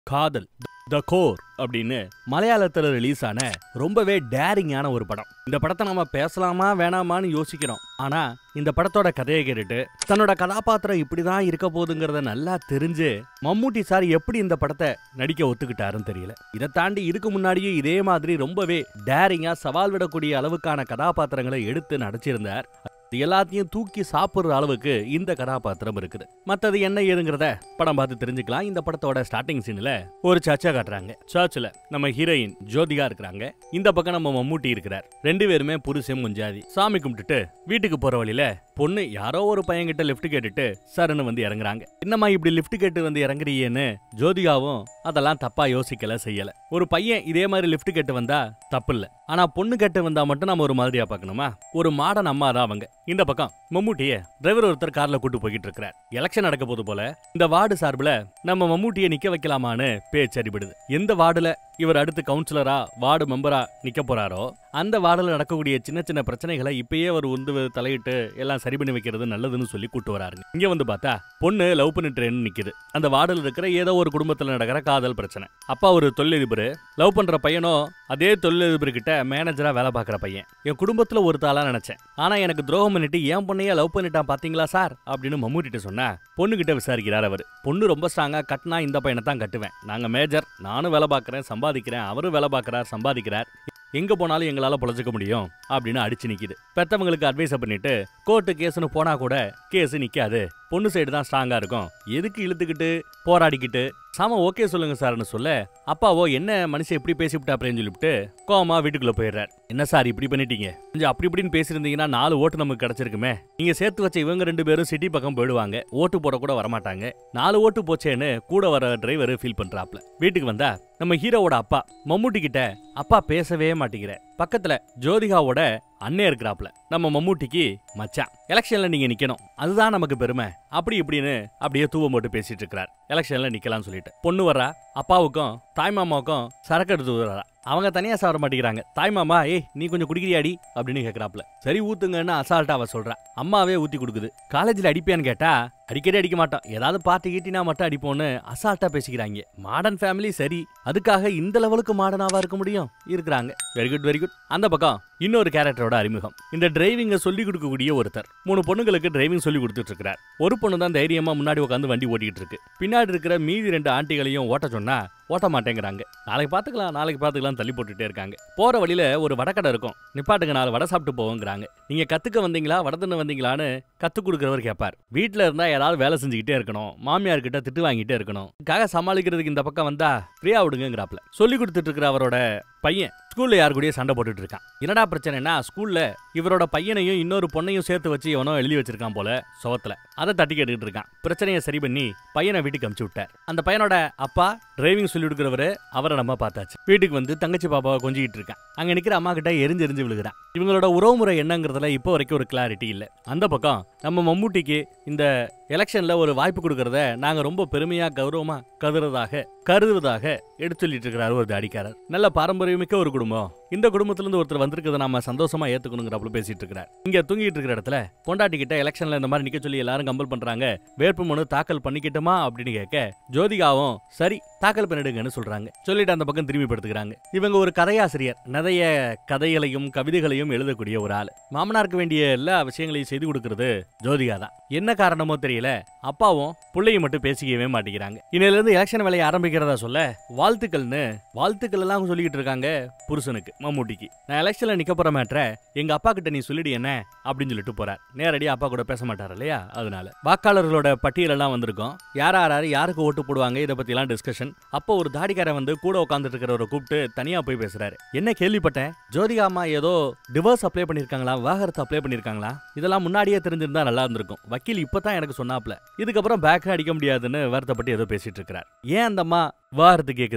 காதல் the core அப்படின்னு மலையாளத்துல ரிலீஸ் ஆன ரொம்பவே டேரிங்கான ஒரு படம் இந்த படத்தை நம்ம பேசலாமா வேணாமான்னு யோசிக்கிறோம் ஆனா இந்த படத்தோட கதையை கேட்டுட்டு தன்னோட கதாபாத்திரம் இப்படிதான் இருக்க போகுதுங்கிறத நல்லா தெரிஞ்சு மம்மூட்டி சார் எப்படி இந்த படத்தை நடிக்க ஒத்துக்கிட்டாருன்னு தெரியல இதை தாண்டி இதுக்கு முன்னாடியே இதே மாதிரி ரொம்பவே டேரிங்கா சவால் விடக்கூடிய அளவுக்கான கதாபாத்திரங்களை எடுத்து நடிச்சிருந்தார் இது எல்லாத்தையும் தூக்கி சாப்பிடுற அளவுக்கு இந்த கதாபாத்திரம் இருக்குது மத்தது என்ன ஏதுங்கிறத படம் பார்த்து தெரிஞ்சுக்கலாம் இந்த படத்தோட ஸ்டார்டிங் சீன்ல ஒரு சர்ச்சை காட்டுறாங்க சர்ச்சில் நம்ம ஹீரோயின் ஜோதிகா இருக்கிறாங்க இந்த பக்கம் நம்ம மம்மூட்டி இருக்கிறார் ரெண்டு பேருமே புருஷன் முஞ்சாதி சாமி கும்பிட்டுட்டு வீட்டுக்கு போற வழியில பொண்ணு யாரோ ஒரு பையன்கிட்ட லிஃப்ட் கேட்டுட்டு சருன்னு வந்து இறங்குறாங்க என்னம்மா இப்படி லிஃப்ட் கேட்டு வந்து இறங்குறியேன்னு ஜோதிகாவும் அதெல்லாம் தப்பா யோசிக்கல செய்யல ஒரு பையன் இதே மாதிரி லிஃப்ட் கேட்டு வந்தா தப்பு இல்ல ஆனா பொண்ணு கேட்டு வந்தா மட்டும் நம்ம ஒரு மாதிரியா பார்க்கணுமா ஒரு மாடர்ன் அம்மா தான் அவங்க இந்த பக்கம் மம்மூட்டிய டிரைவர் ஒருத்தர் கார்ல கூட்டு போய்கிட்டு இருக்கிறார் எலெக்ஷன் நடக்க போது போல இந்த வார்டு சார்பில் நம்ம மம்மூட்டியை நிக்க வைக்கலாமான்னு பேச்சு அடிபடுது எந்த வார்டுல இவர் அடுத்து கவுன்சிலரா வார்டு மெம்பரா நிக்க போறாரோ அந்த வார்டுல நடக்கக்கூடிய சின்ன சின்ன பிரச்சனைகளை இப்பயே அவர் வந்து தலையிட்டு எல்லாம் சரி பண்ணி வைக்கிறது நல்லதுன்னு சொல்லி கூட்டு வராருங்க இங்க வந்து பார்த்தா பொண்ணு லவ் பண்ணிட்டு நிக்குது அந்த வார்டுல இருக்கிற ஏதோ ஒரு குடும்பத்துல நடக்கிற காதல் பிரச்சனை அப்பா ஒரு தொழிலதிபர் லவ் பண்ற பையனும் அதே தொழிலதிபர் கிட்ட மேனேஜரா வேலை பார்க்குற பையன் என் குடும்பத்துல ஒரு தாளா நினைச்சேன் ஆனா எனக்கு துரோகம் பண்ணிட்டு ஏன் பொண்ணையே லவ் பண்ணிட்டான் பாத்தீங்களா சார் அப்படின்னு மம்மூட்டிட்ட சொன்னா பொண்ணு கிட்ட விசாரிக்கிறார் அவர் பொண்ணு ரொம்ப ஸ்ட்ராங்கா கட்டினா இந்த பையனை தான் கட்டுவேன் நாங்க மேஜர் நானும் வேலை பார்க்கறேன் சம்பாதிக்கிறேன் அவரும் வேலை பார்க்கறார் சம்பாதிக்கிறார் எங்க போனாலும் எங்களால பொழைச்சிக்க முடியும் அப்படின்னு அடிச்சு நிக்குது பெத்தவங்களுக்கு அட்வைஸ் பண்ணிட்டு கோர்ட்டு கேஸ்னு போனா கூட கேஸ் நிக்காது பொண்ணு சைடு தான் ஸ்ட்ராங்கா இருக்கும் எதுக்கு இழுத்துக்கிட்டு போராடிக்கிட்டு சாம ஓகே சொல்லுங்க சார்னு சொல்ல அப்பாவோ என்ன மனுஷன் எப்படி பேசிவிட்டா அப்படின்னு சொல்லிவிட்டு கோமா வீட்டுக்குள்ள போயிடுறார் என்ன சார் இப்படி பண்ணிட்டீங்க கொஞ்சம் அப்படி இப்படின்னு பேசியிருந்தீங்கன்னா நாலு ஓட்டு நமக்கு கிடைச்சிருக்குமே நீங்க சேர்த்து வச்ச இவங்க ரெண்டு பேரும் சிட்டி பக்கம் போயிடுவாங்க ஓட்டு போட கூட வரமாட்டாங்க நாலு ஓட்டு போச்சேன்னு கூட வர டிரைவர் ஃபீல் பண்றாப்ல வீட்டுக்கு வந்தா நம்ம ஹீரோவோட அப்பா மம்மூட்டி கிட்ட அப்பா பேசவே மாட்டேங்கிற பக்கத்துல ஜோதிகாவோட அண்ணே இருக்கிறாப்ல நம்ம மம்மூட்டிக்கு மச்சான் எலெக்ஷன்ல நீங்க நிக்கணும் அதுதான் நமக்கு பெருமை அப்படி இப்படின்னு அப்படியே தூவம் போட்டு பேசிட்டு இருக்கிறார் எலெக்ஷன்ல நிக்கலாம்னு சொல்லிட்டு பொண்ணு வர்றா அப்பாவுக்கும் தாய்மாமாவுக்கும் சரக்கு எடுத்து வர்றா அவங்க தனியா சாப்பிட மாட்டேங்கிறாங்க தாய்மாமா ஏய் நீ கொஞ்சம் குடிக்கிறியாடி அப்படின்னு கேக்குறாப்ல சரி ஊத்துங்கன்னு அசால்ட்டா அவ சொல்றா அம்மாவே ஊத்தி கொடுக்குது காலேஜ்ல அடிப்பியான்னு கேட்டா அடிக்கடி அடிக்க மாட்டோம் ஏதாவது பார்ட்டி கீட்டினா மட்டும் அடிப்போம்னு அசால்ட்டா பேசிக்கிறாங்க மாடர்ன் ஃபேமிலி சரி அதுக்காக இந்த லெவலுக்கு மாடர்னாவா இருக்க முடியும் இருக்கிறாங்க வெரி குட் வெரி குட் அந்த பக்கம் இன்னொரு கேரக்டரோட அறிமுகம் இந்த டிரைவிங்க சொல்லி கொடுக்கக்கூடிய ஒருத்தர் மூணு பொண்ணுங்களுக்கு டிரைவிங் சொல்லி கொடுத்துட்டு இருக்கிறார் ஒரு பொண்ணு தான் தைரியமா முன்னாடி உட்காந்து வண்டி ஓட்டிட்டு இருக்கு பின்னாடி இருக்கிற மீதி ரெண்டு ஆண்டிகளையும் ஓட்ட சொன்னா ஓட்ட மாட்டேங்கிறாங்க நாளைக்கு பாத்துக்கலாம் நாளைக்கு பாத்துக்கலாம் தள்ளி போட்டுட்டே இருக்காங்க போற வழியில ஒரு வடக்கடை இருக்கும் நிப்பாட்டுங்க நாலு வடை சாப்பிட்டு போவோங்கிறாங்க நீங்க கத்துக்க வந்தீங்களா வடை தின்ன வந்தீங்களான்னு கத்து கொடுக்குறவர் கேட்பார் வீட்ல இருந்தா ஏதாவது வேலை செஞ்சுக்கிட்டே இருக்கணும் மாமியார் கிட்ட திட்டு வாங்கிட்டே இருக்கணும் இதுக்காக சமாளிக்கிறதுக்கு இந்த பக்கம் வந்தா ஃப்ரீயா விடுங்கிறாப்ல சொல்லி கொடுத்துட்டு இருக்கிற அவரோட பையன் ஸ்கூல்ல யாரு கூடயே சண்டை போட்டுட்டு இருக்கான் என்னடா பிரச்சனைனா ஸ்கூல்ல இவரோட பையனையும் இன்னொரு பொண்ணையும் சேர்த்து வச்சு எவனோ எழுதி வச்சிருக்கான் போல சுவத்துல அதை தட்டி கேட்டுக்கிட்டு இருக்கான் பிரச்சனையை சரி பண்ணி பையனை வீட்டுக்கு அமுச்சு விட்டார் அந்த பையனோட அப்பா டிரைவிங் சொல்லி கொடுக்குறவரு அவரை நம்ம பார்த்தாச்சு வீட்டுக்கு வந்து தங்கச்சி பாப்பாவை கொஞ்சிக்கிட்டு இருக்கான் அங்க நிக்கிற அம்மா கிட்ட எரிஞ்சு எரிஞ்சு விழுகிறான் இவங்களோட உறவுமுறை என்னங்கிறதுல இப்போ வரைக்கும் ஒரு கிளாரிட்டி இல்ல அந்த பக்கம் நம்ம மம்மூட்டிக்கு இந்த எலெக்ஷன்ல ஒரு வாய்ப்பு கொடுக்கறத நாங்க ரொம்ப பெருமையா கௌரவமா கருதுறதாக கருதுவதாக எடுத்து சொல்லிட்டு இருக்கிறாரு ஒரு தாடிக்காரர் நல்ல பாரம்பரியமிக்க ஒரு குடும்பம் இந்த குடும்பத்துல இருந்து ஒருத்தர் வந்திருக்கிறத நாம சந்தோஷமா ஏத்துக்கணுங்கிறப்பல பேசிட்டு இருக்கிறார் இங்க தூங்கிட்டு இருக்கிற இடத்துல பொண்டாட்டி கிட்ட எலெக்ஷன்ல இந்த மாதிரி நிக்க சொல்லி எல்லாரும் கம்பல் பண்றாங்க வேட்புமனு தாக்கல் பண்ணிக்கிட்டுமா அப்படின்னு கேட்க ஜோதிகாவும் சரி தாக்கல் பண்ணிடுங்கன்னு சொல்றாங்க சொல்லிட்டு அந்த பக்கம் திரும்பி படுத்துக்கிறாங்க இவங்க ஒரு கதையாசிரியர் நிறைய கதைகளையும் கவிதைகளையும் எழுதக்கூடிய ஒரு ஆள் மாமனாருக்கு வேண்டிய எல்லா விஷயங்களையும் செய்து கொடுக்கறது ஜோதிகா தான் என்ன காரணமோ தெரியல அப்பாவும் பிள்ளையும் மட்டும் பேசிக்கவே மாட்டேங்கிறாங்க இன்னையில இருந்து எலெக்ஷன் வேலையை ஆரம்பிக்கிறதா சொல்ல வாழ்த்துக்கள்னு வாழ்த்துக்கள் எல்லாம் சொல்லிக்கிட்டு இருக்காங்க புருஷனுக்கு மம்மூட்டிக்கு நான் எலெக்ஷன்ல நிக்க போற மேட்ர எங்க அப்பா கிட்ட நீ சொல்லிடு என்ன அப்படின்னு சொல்லிட்டு போறார் நேரடியா அப்பா கூட பேச மாட்டார் இல்லையா அதனால வாக்காளர்களோட பட்டியல் எல்லாம் வந்திருக்கும் யார் யார் யார் யாருக்கு ஓட்டு போடுவாங்க இதை பத்தி எல்லாம் டிஸ்கஷன் அப்போ ஒரு தாடிக்காரன் வந்து கூட உட்காந்துட்டு இருக்கிறவரை கூப்பிட்டு தனியா போய் பேசுறாரு என்ன கேள்விப்பட்டேன் ஜோதிகா அம்மா ஏதோ டிவோர்ஸ் அப்ளை பண்ணிருக்காங்களா விவாகரத்து அப்ளை பண்ணிருக்காங்களா இதெல்லாம் முன்னாடியே தெரிஞ்சிருந்தா நல்லா இருந்திருக்கும் வக்கீல் இப்பதான் எனக்கு சொன்னாப்ல இதுக்கப்புறம் பேக் அடிக்க முடியாதுன்னு வருத்தப்பட்டு ஏதோ பேசிட்டு இருக்கிறார் ஏன் அந்த அம்மா விவாகரத்து கேக்குது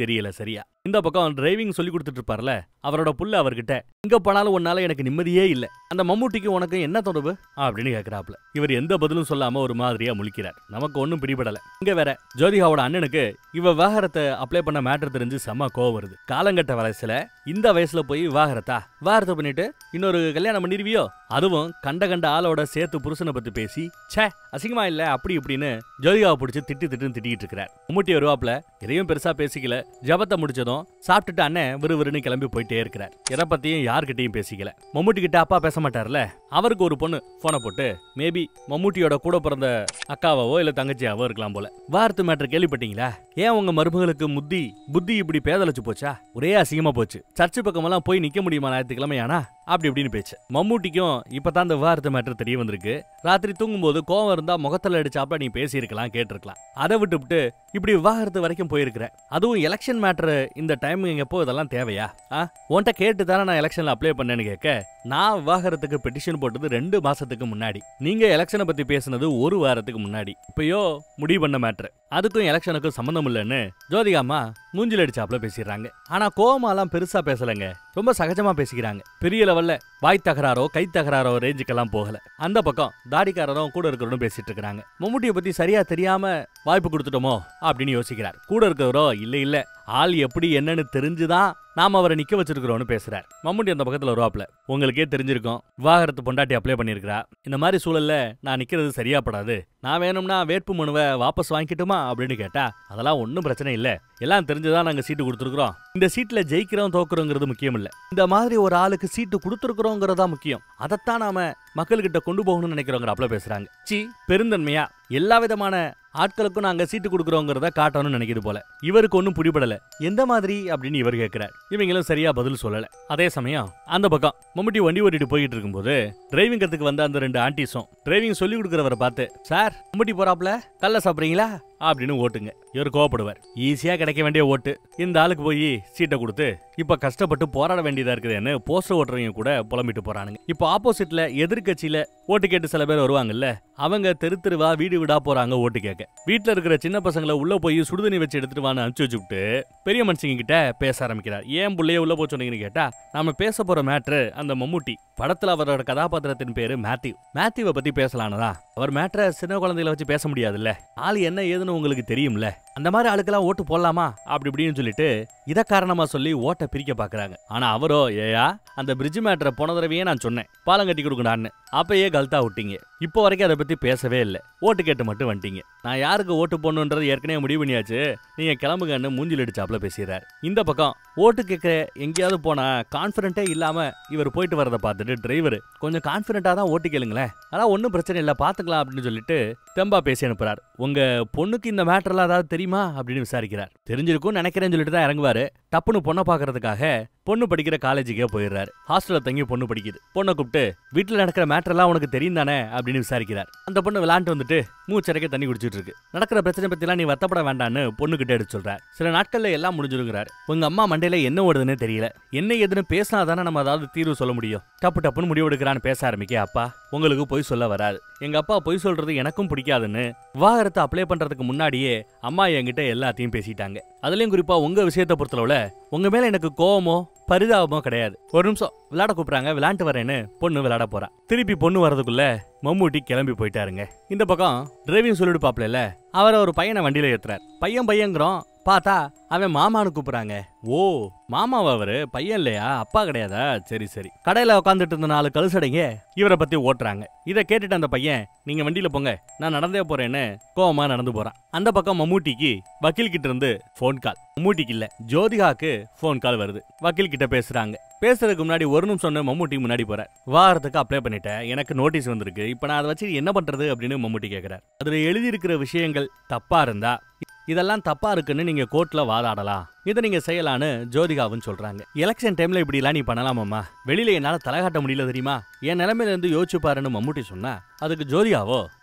தெரியல சரியா இந்த பக்கம் டிரைவிங் சொல்லி கொடுத்துட்டு இருப்பார்ல அவரோட புள்ள அவர்கிட்ட எங்க போனாலும் உன்னால எனக்கு நிம்மதியே இல்ல அந்த மம்மூட்டிக்கு உனக்கு என்ன தொடர்பு அப்படின்னு கேக்குறாப்ல இவர் எந்த பதிலும் சொல்லாம ஒரு மாதிரியா முழிக்கிறார் நமக்கு ஒன்னும் பிடிபடல இங்க வேற ஜோதிகாவோட அண்ணனுக்கு இவ விவாகரத்தை அப்ளை பண்ண மேட்டர் தெரிஞ்சு செம்ம கோவம் வருது காலங்கட்ட வயசுல இந்த வயசுல போய் விவாகரத்தா விவாகரத்தை பண்ணிட்டு இன்னொரு கல்யாணம் பண்ணிருவியோ அதுவும் கண்ட கண்ட ஆளோட சேர்த்து புருஷனை பத்தி பேசி ச்சே அசிங்கமா இல்ல அப்படி இப்படின்னு ஜோதிகாவை பிடிச்சி திட்டு திட்டுன்னு திட்டிட்டு இருக்கிறார் மம்முட்டி வருவாப்ல எதையும் பெருசா பேசிக்கல ஜபத்தை முடிச்சதும் சாப்பிட்டுட்டு அண்ணன் விறுவிறுன்னு கிளம்பி போயிட்டே இருக்கிறார் எதை பத்தியும் யார்கிட்டயும் பேசிக்கல மம்முட்டி கிட்ட அப்பா பேச மாட்டார்ல அவருக்கு ஒரு பொண்ணு போனை போட்டு மேபி மம்முட்டியோட கூட பிறந்த அக்காவோ இல்ல தங்கச்சியாவோ இருக்கலாம் போல வார்த்து மேட்டர் கேள்விப்பட்டீங்களா ஏன் உங்க மருமகளுக்கு முத்தி புத்தி இப்படி பேதலிச்சு போச்சா ஒரே அசிங்கமா போச்சு சர்ச்சு பக்கமெல்லாம் போய் நிக்க முடியுமா ஞாயிற்றுக்கிழமை ஆனா அப்படி இப்படின்னு பேச்சு மம்மூட்டிக்கும் இப்பதான் இந்த விவாகரத்து மேட்டர் தெரிய வந்திருக்கு ராத்திரி தூங்கும்போது கோவம் இருந்தா முகத்துல அடிச்சாப்ப நீ பேசியிருக்கலாம் கேட்டிருக்கலாம் அதை விட்டுவிட்டு இப்படி விவாகரத்து வரைக்கும் போயிருக்கிற அதுவும் எலெக்ஷன் மேட்டர் இந்த டைம் எப்போ இதெல்லாம் தேவையா ஆ உன்கிட்ட கேட்டு தானே நான் எலெக்ஷன்ல அப்ளை பண்ணேன்னு கேட்க நான் விவாகரத்துக்கு பெட்டிஷன் போட்டது ரெண்டு மாசத்துக்கு முன்னாடி நீங்க எலெக்ஷனை பத்தி பேசுனது ஒரு வாரத்துக்கு முன்னாடி இப்பயோ முடிவு பண்ண மேட்ரு அதுக்கும் எலெக்ஷனுக்கும் சம்மந்தம் இல்லைன்னு ஜோதிகாமா மூஞ்சில் அடிச்சாப்ல பேசிடுறாங்க ஆனா கோமாலாம் பெருசா பேசலங்க ரொம்ப சகஜமா பேசிக்கிறாங்க பெரிய லெவல்ல வாய் தகராறோ கை தகராறோ ரேஞ்சுக்கெல்லாம் போகல அந்த பக்கம் தாடிக்காரரும் கூட இருக்கிறவரும் பேசிட்டு இருக்காங்க மம்முட்டியை பத்தி சரியா தெரியாம வாய்ப்பு கொடுத்துட்டோமோ அப்படின்னு யோசிக்கிறார் கூட இருக்கிறவரோ இல்ல இல்ல ஆள் எப்படி என்னன்னு தெரிஞ்சுதான் நாம அவரை நிக்க வச்சிருக்கிறோம்னு பேசுறார் மம்முட்டி அந்த பக்கத்துல வருவாப்ல உங்களுக்கே தெரிஞ்சிருக்கும் விவாகரத்து பொண்டாட்டி அப்ளை பண்ணிருக்கிறா இந்த மாதிரி சூழல்ல நான் நிக்கிறது சரியா படாது நான் வேணும்னா வேட்பு மனுவை வாபஸ் வாங்கிட்டுமா அப்படின்னு கேட்டா அதெல்லாம் ஒன்றும் பிரச்சனை இல்ல எல்லாம் தெரிஞ்சுதான் நாங்க சீட்டு கொடுத்துருக்கோம் இந்த சீட்ல ஜெயிக்கிறோம் தோக்குறோங்கிறது முக்கியம் இல்ல இந்த மாதிரி ஒரு ஆளுக்கு சீட்டு கொடுத்துருக்குறோங்கிறதா முக்கியம் அதைத்தான் நாம மக்கள்கிட்ட கொண்டு போகணும்னு நினைக்கிறோங்கிற அப்பல பேசுறாங்க சி பெருந்தன்மையா எல்லா விதமான ஆட்களுக்கும் நாங்க சீட்டு கொடுக்குறோங்கிறத காட்டணும்னு நினைக்குது போல இவருக்கு ஒன்றும் பிடிபடல எந்த மாதிரி அப்படின்னு இவர் கேட்கிறார் இவங்களும் சரியா பதில் சொல்லல அதே சமயம் அந்த பக்கம் மம்முட்டி வண்டி ஓட்டிட்டு போயிட்டு இருக்கும்போது டிரைவிங் கத்துக்கு வந்த அந்த ரெண்டு ஆண்டிஸும் டிரைவிங் சொல்லி கொடுக்குறவரை பார்த்து சார் மம்முட்டி போறாப்ல கல்ல சாப்பிட்றீங்களா அப்படின்னு ஓட்டுங்க இவர் கோவப்படுவார் ஈஸியா கிடைக்க வேண்டிய ஓட்டு இந்த ஆளுக்கு போய் சீட்டை கொடுத்து இப்ப கஷ்டப்பட்டு போராட வேண்டியதா இருக்குதுன்னு போஸ்டர் ஓட்டுறவங்க கூட புலம்பிட்டு போறானுங்க இப்போ ஆப்போசிட்ல எதிர்க்கட்சியில ஓட்டு கேட்டு சில பேர் வருவாங்கல்ல அவங்க தெரு தெருவா வீடு வீடா போறாங்க ஓட்டு கேட்க வீட்ல இருக்கிற சின்ன பசங்களை உள்ள போய் சுடுதண்ணி வச்சு எடுத்துட்டு வான்னு அனுப்பிச்சு வச்சுட்டு பெரிய மனுஷங்க கிட்ட பேச ஆரம்பிக்கிறார் ஏன் புள்ளைய உள்ள போய் சொன்னீங்கன்னு கேட்டா நாம பேச போற மேட்ரு அந்த மம்முட்டி படத்துல அவரோட கதாபாத்திரத்தின் பேரு மேத்யூ மேத்யூவை பத்தி பேசலானதா அவர் மேட்ரை சின்ன குழந்தைகளை வச்சு பேச முடியாதுல்ல ஆள் என்ன ஏதுன்னு உங்களுக்கு தெரியும்ல அந்த மாதிரி ஆளுக்கெல்லாம் ஓட்டு போடலாமா அப்படி இப்படின்னு சொல்லிட்டு இத காரணமா சொல்லி ஓட்டை பிரிக்க பாக்குறாங்க ஆனா அவரோ ஏயா அந்த பிரிட்ஜ் மேட்டரை போன தடவையே நான் சொன்னேன் பாலம் கட்டி கொடுக்கடான்னு அப்பயே கல்தா விட்டீங்க இப்போ வரைக்கும் அதை பத்தி பேசவே இல்லை ஓட்டு கேட்டு மட்டும் வந்துட்டீங்க நான் யாருக்கு ஓட்டு போடணுன்றது ஏற்கனவே முடிவு பண்ணியாச்சு நீங்க கிளம்புங்கன்னு மூஞ்சில் அடிச்சாப்ல பேசுறாரு இந்த பக்கம் ஓட்டு கேட்க எங்கேயாவது போனா கான்பிடண்டே இல்லாம இவர் போயிட்டு வரதை பார்த்துட்டு டிரைவர் கொஞ்சம் கான்பிடண்டா தான் ஓட்டு கேளுங்களேன் அதான் ஒன்றும் பிரச்சனை இல்லை பாத்துக்கலாம் அப்படின்னு சொல்லிட்டு தெம்பா பேசி அனுப்புறார் உங்க பொண்ணுக்கு இந்த மேட்டர்லாம் ஏதாவது தெரியுமா அப்படின்னு விசாரிக்கிறார் தெரிஞ்சிருக்கும் நினைக்கிறேன்னு சொல்லிட்டு தான் இறங்குவாரு டப்புன்னு பொண்ணை பாக்குறதுக்காக பொண்ணு படிக்கிற காலேஜுக்கே போயிடுறாரு ஹாஸ்டல்ல தங்கி பொண்ணு படிக்குது பொண்ணை கூப்பிட்டு வீட்டுல நடக்கிற மேட்டர்லாம் உனக்கு தெரியும் தானே அப்படின்னு விசாரிக்கிறார் அந்த பொண்ணு விளாண்டு வந்துட்டு மூச்சரைக்க தண்ணி குடிச்சிட்டு இருக்கு நடக்கிற பிரச்சனை பத்திலாம் நீ வருத்தப்பட வேண்டான்னு பொண்ணு கிட்ட எடுத்து சொல்றார் சில நாட்கள்ல எல்லாம் முடிஞ்சிருக்கிறார் உங்க அம்மா மண்டையில என்ன ஓடுதுன்னு தெரியல என்ன ஏதுன்னு பேசினா தானே நம்ம அதாவது தீர்வு சொல்ல முடியும் டப்பு டப்புன்னு முடிவெடுக்கிறான்னு பேச ஆரம்பிக்க அப்பா உங்களுக்கு பொய் சொல்ல வராது எங்க அப்பா பொய் சொல்றது எனக்கும் பிடிக்காதுன்னு விவாகரத்தை அப்ளை பண்றதுக்கு முன்னாடியே அம்மா என்கிட்ட எல்லாத்தையும் பேசிட்டாங்க அதுலயும் குறிப்பா உங்க விஷயத்தை பொறுத்தளவுல உங்க மேல எனக்கு கோவமோ பரிதாபமோ கிடையாது ஒரு நிமிஷம் விளையாட கூப்பிடுறாங்க விளையாண்டு வரேன்னு பொண்ணு விளையாட போறா திருப்பி பொண்ணு வரதுக்குள்ள மம்மூட்டி கிளம்பி போயிட்டாருங்க இந்த பக்கம் டிரைவிங் சொல்லிட்டு பாப்பல அவரை ஒரு பையனை வண்டியில ஏத்துறார் பையன் பையங்கிறோம் பார்த்தா அவன் மாமான்னு கூப்பிடுறாங்க ஓ மாமாவா அவரு பையன் இல்லையா அப்பா கிடையாதா சரி சரி கடையில உட்காந்துட்டு இருந்த நாலு கழுசடைங்க இவரை பத்தி ஓட்டுறாங்க இதை கேட்டுட்டு அந்த பையன் நீங்க வண்டியில போங்க நான் நடந்தே போறேன்னு கோவமா நடந்து போறான் அந்த பக்கம் மம்மூட்டிக்கு வக்கீல் கிட்ட இருந்து ஃபோன் கால் மம்மூட்டிக்கு இல்ல ஜோதிகாக்கு ஃபோன் கால் வருது வக்கீல் கிட்ட பேசுறாங்க பேசுறதுக்கு முன்னாடி ஒரு நிமிஷம் மம்மூட்டி முன்னாடி போறார் வாரத்துக்கு அப்ளை பண்ணிட்டேன் எனக்கு நோட்டீஸ் வந்திருக்கு இப்போ நான் அதை வச்சு என்ன பண்றது அப்படின்னு மம்மூட்டி கேட்கிறார் அதுல எழுதியிருக்கிற விஷயங்கள் தப்பா இருந்தா இதெல்லாம் தப்பா இருக்குன்னு நீங்க கோர்ட்ல வாதாடலாம் இதை நீங்க செய்யலான்னு ஜோதிகாவும் சொல்றாங்க எலெக்ஷன் டைம்ல இப்படி எல்லாம் நீ பண்ணலாமாம்மா வெளியில என்னால தலை காட்ட முடியல தெரியுமா என் நிலைமையில இருந்து யோசிச்சு பாருன்னு மம்முட்டி சொன்னா அதுக்கு ஜோதிகாவோ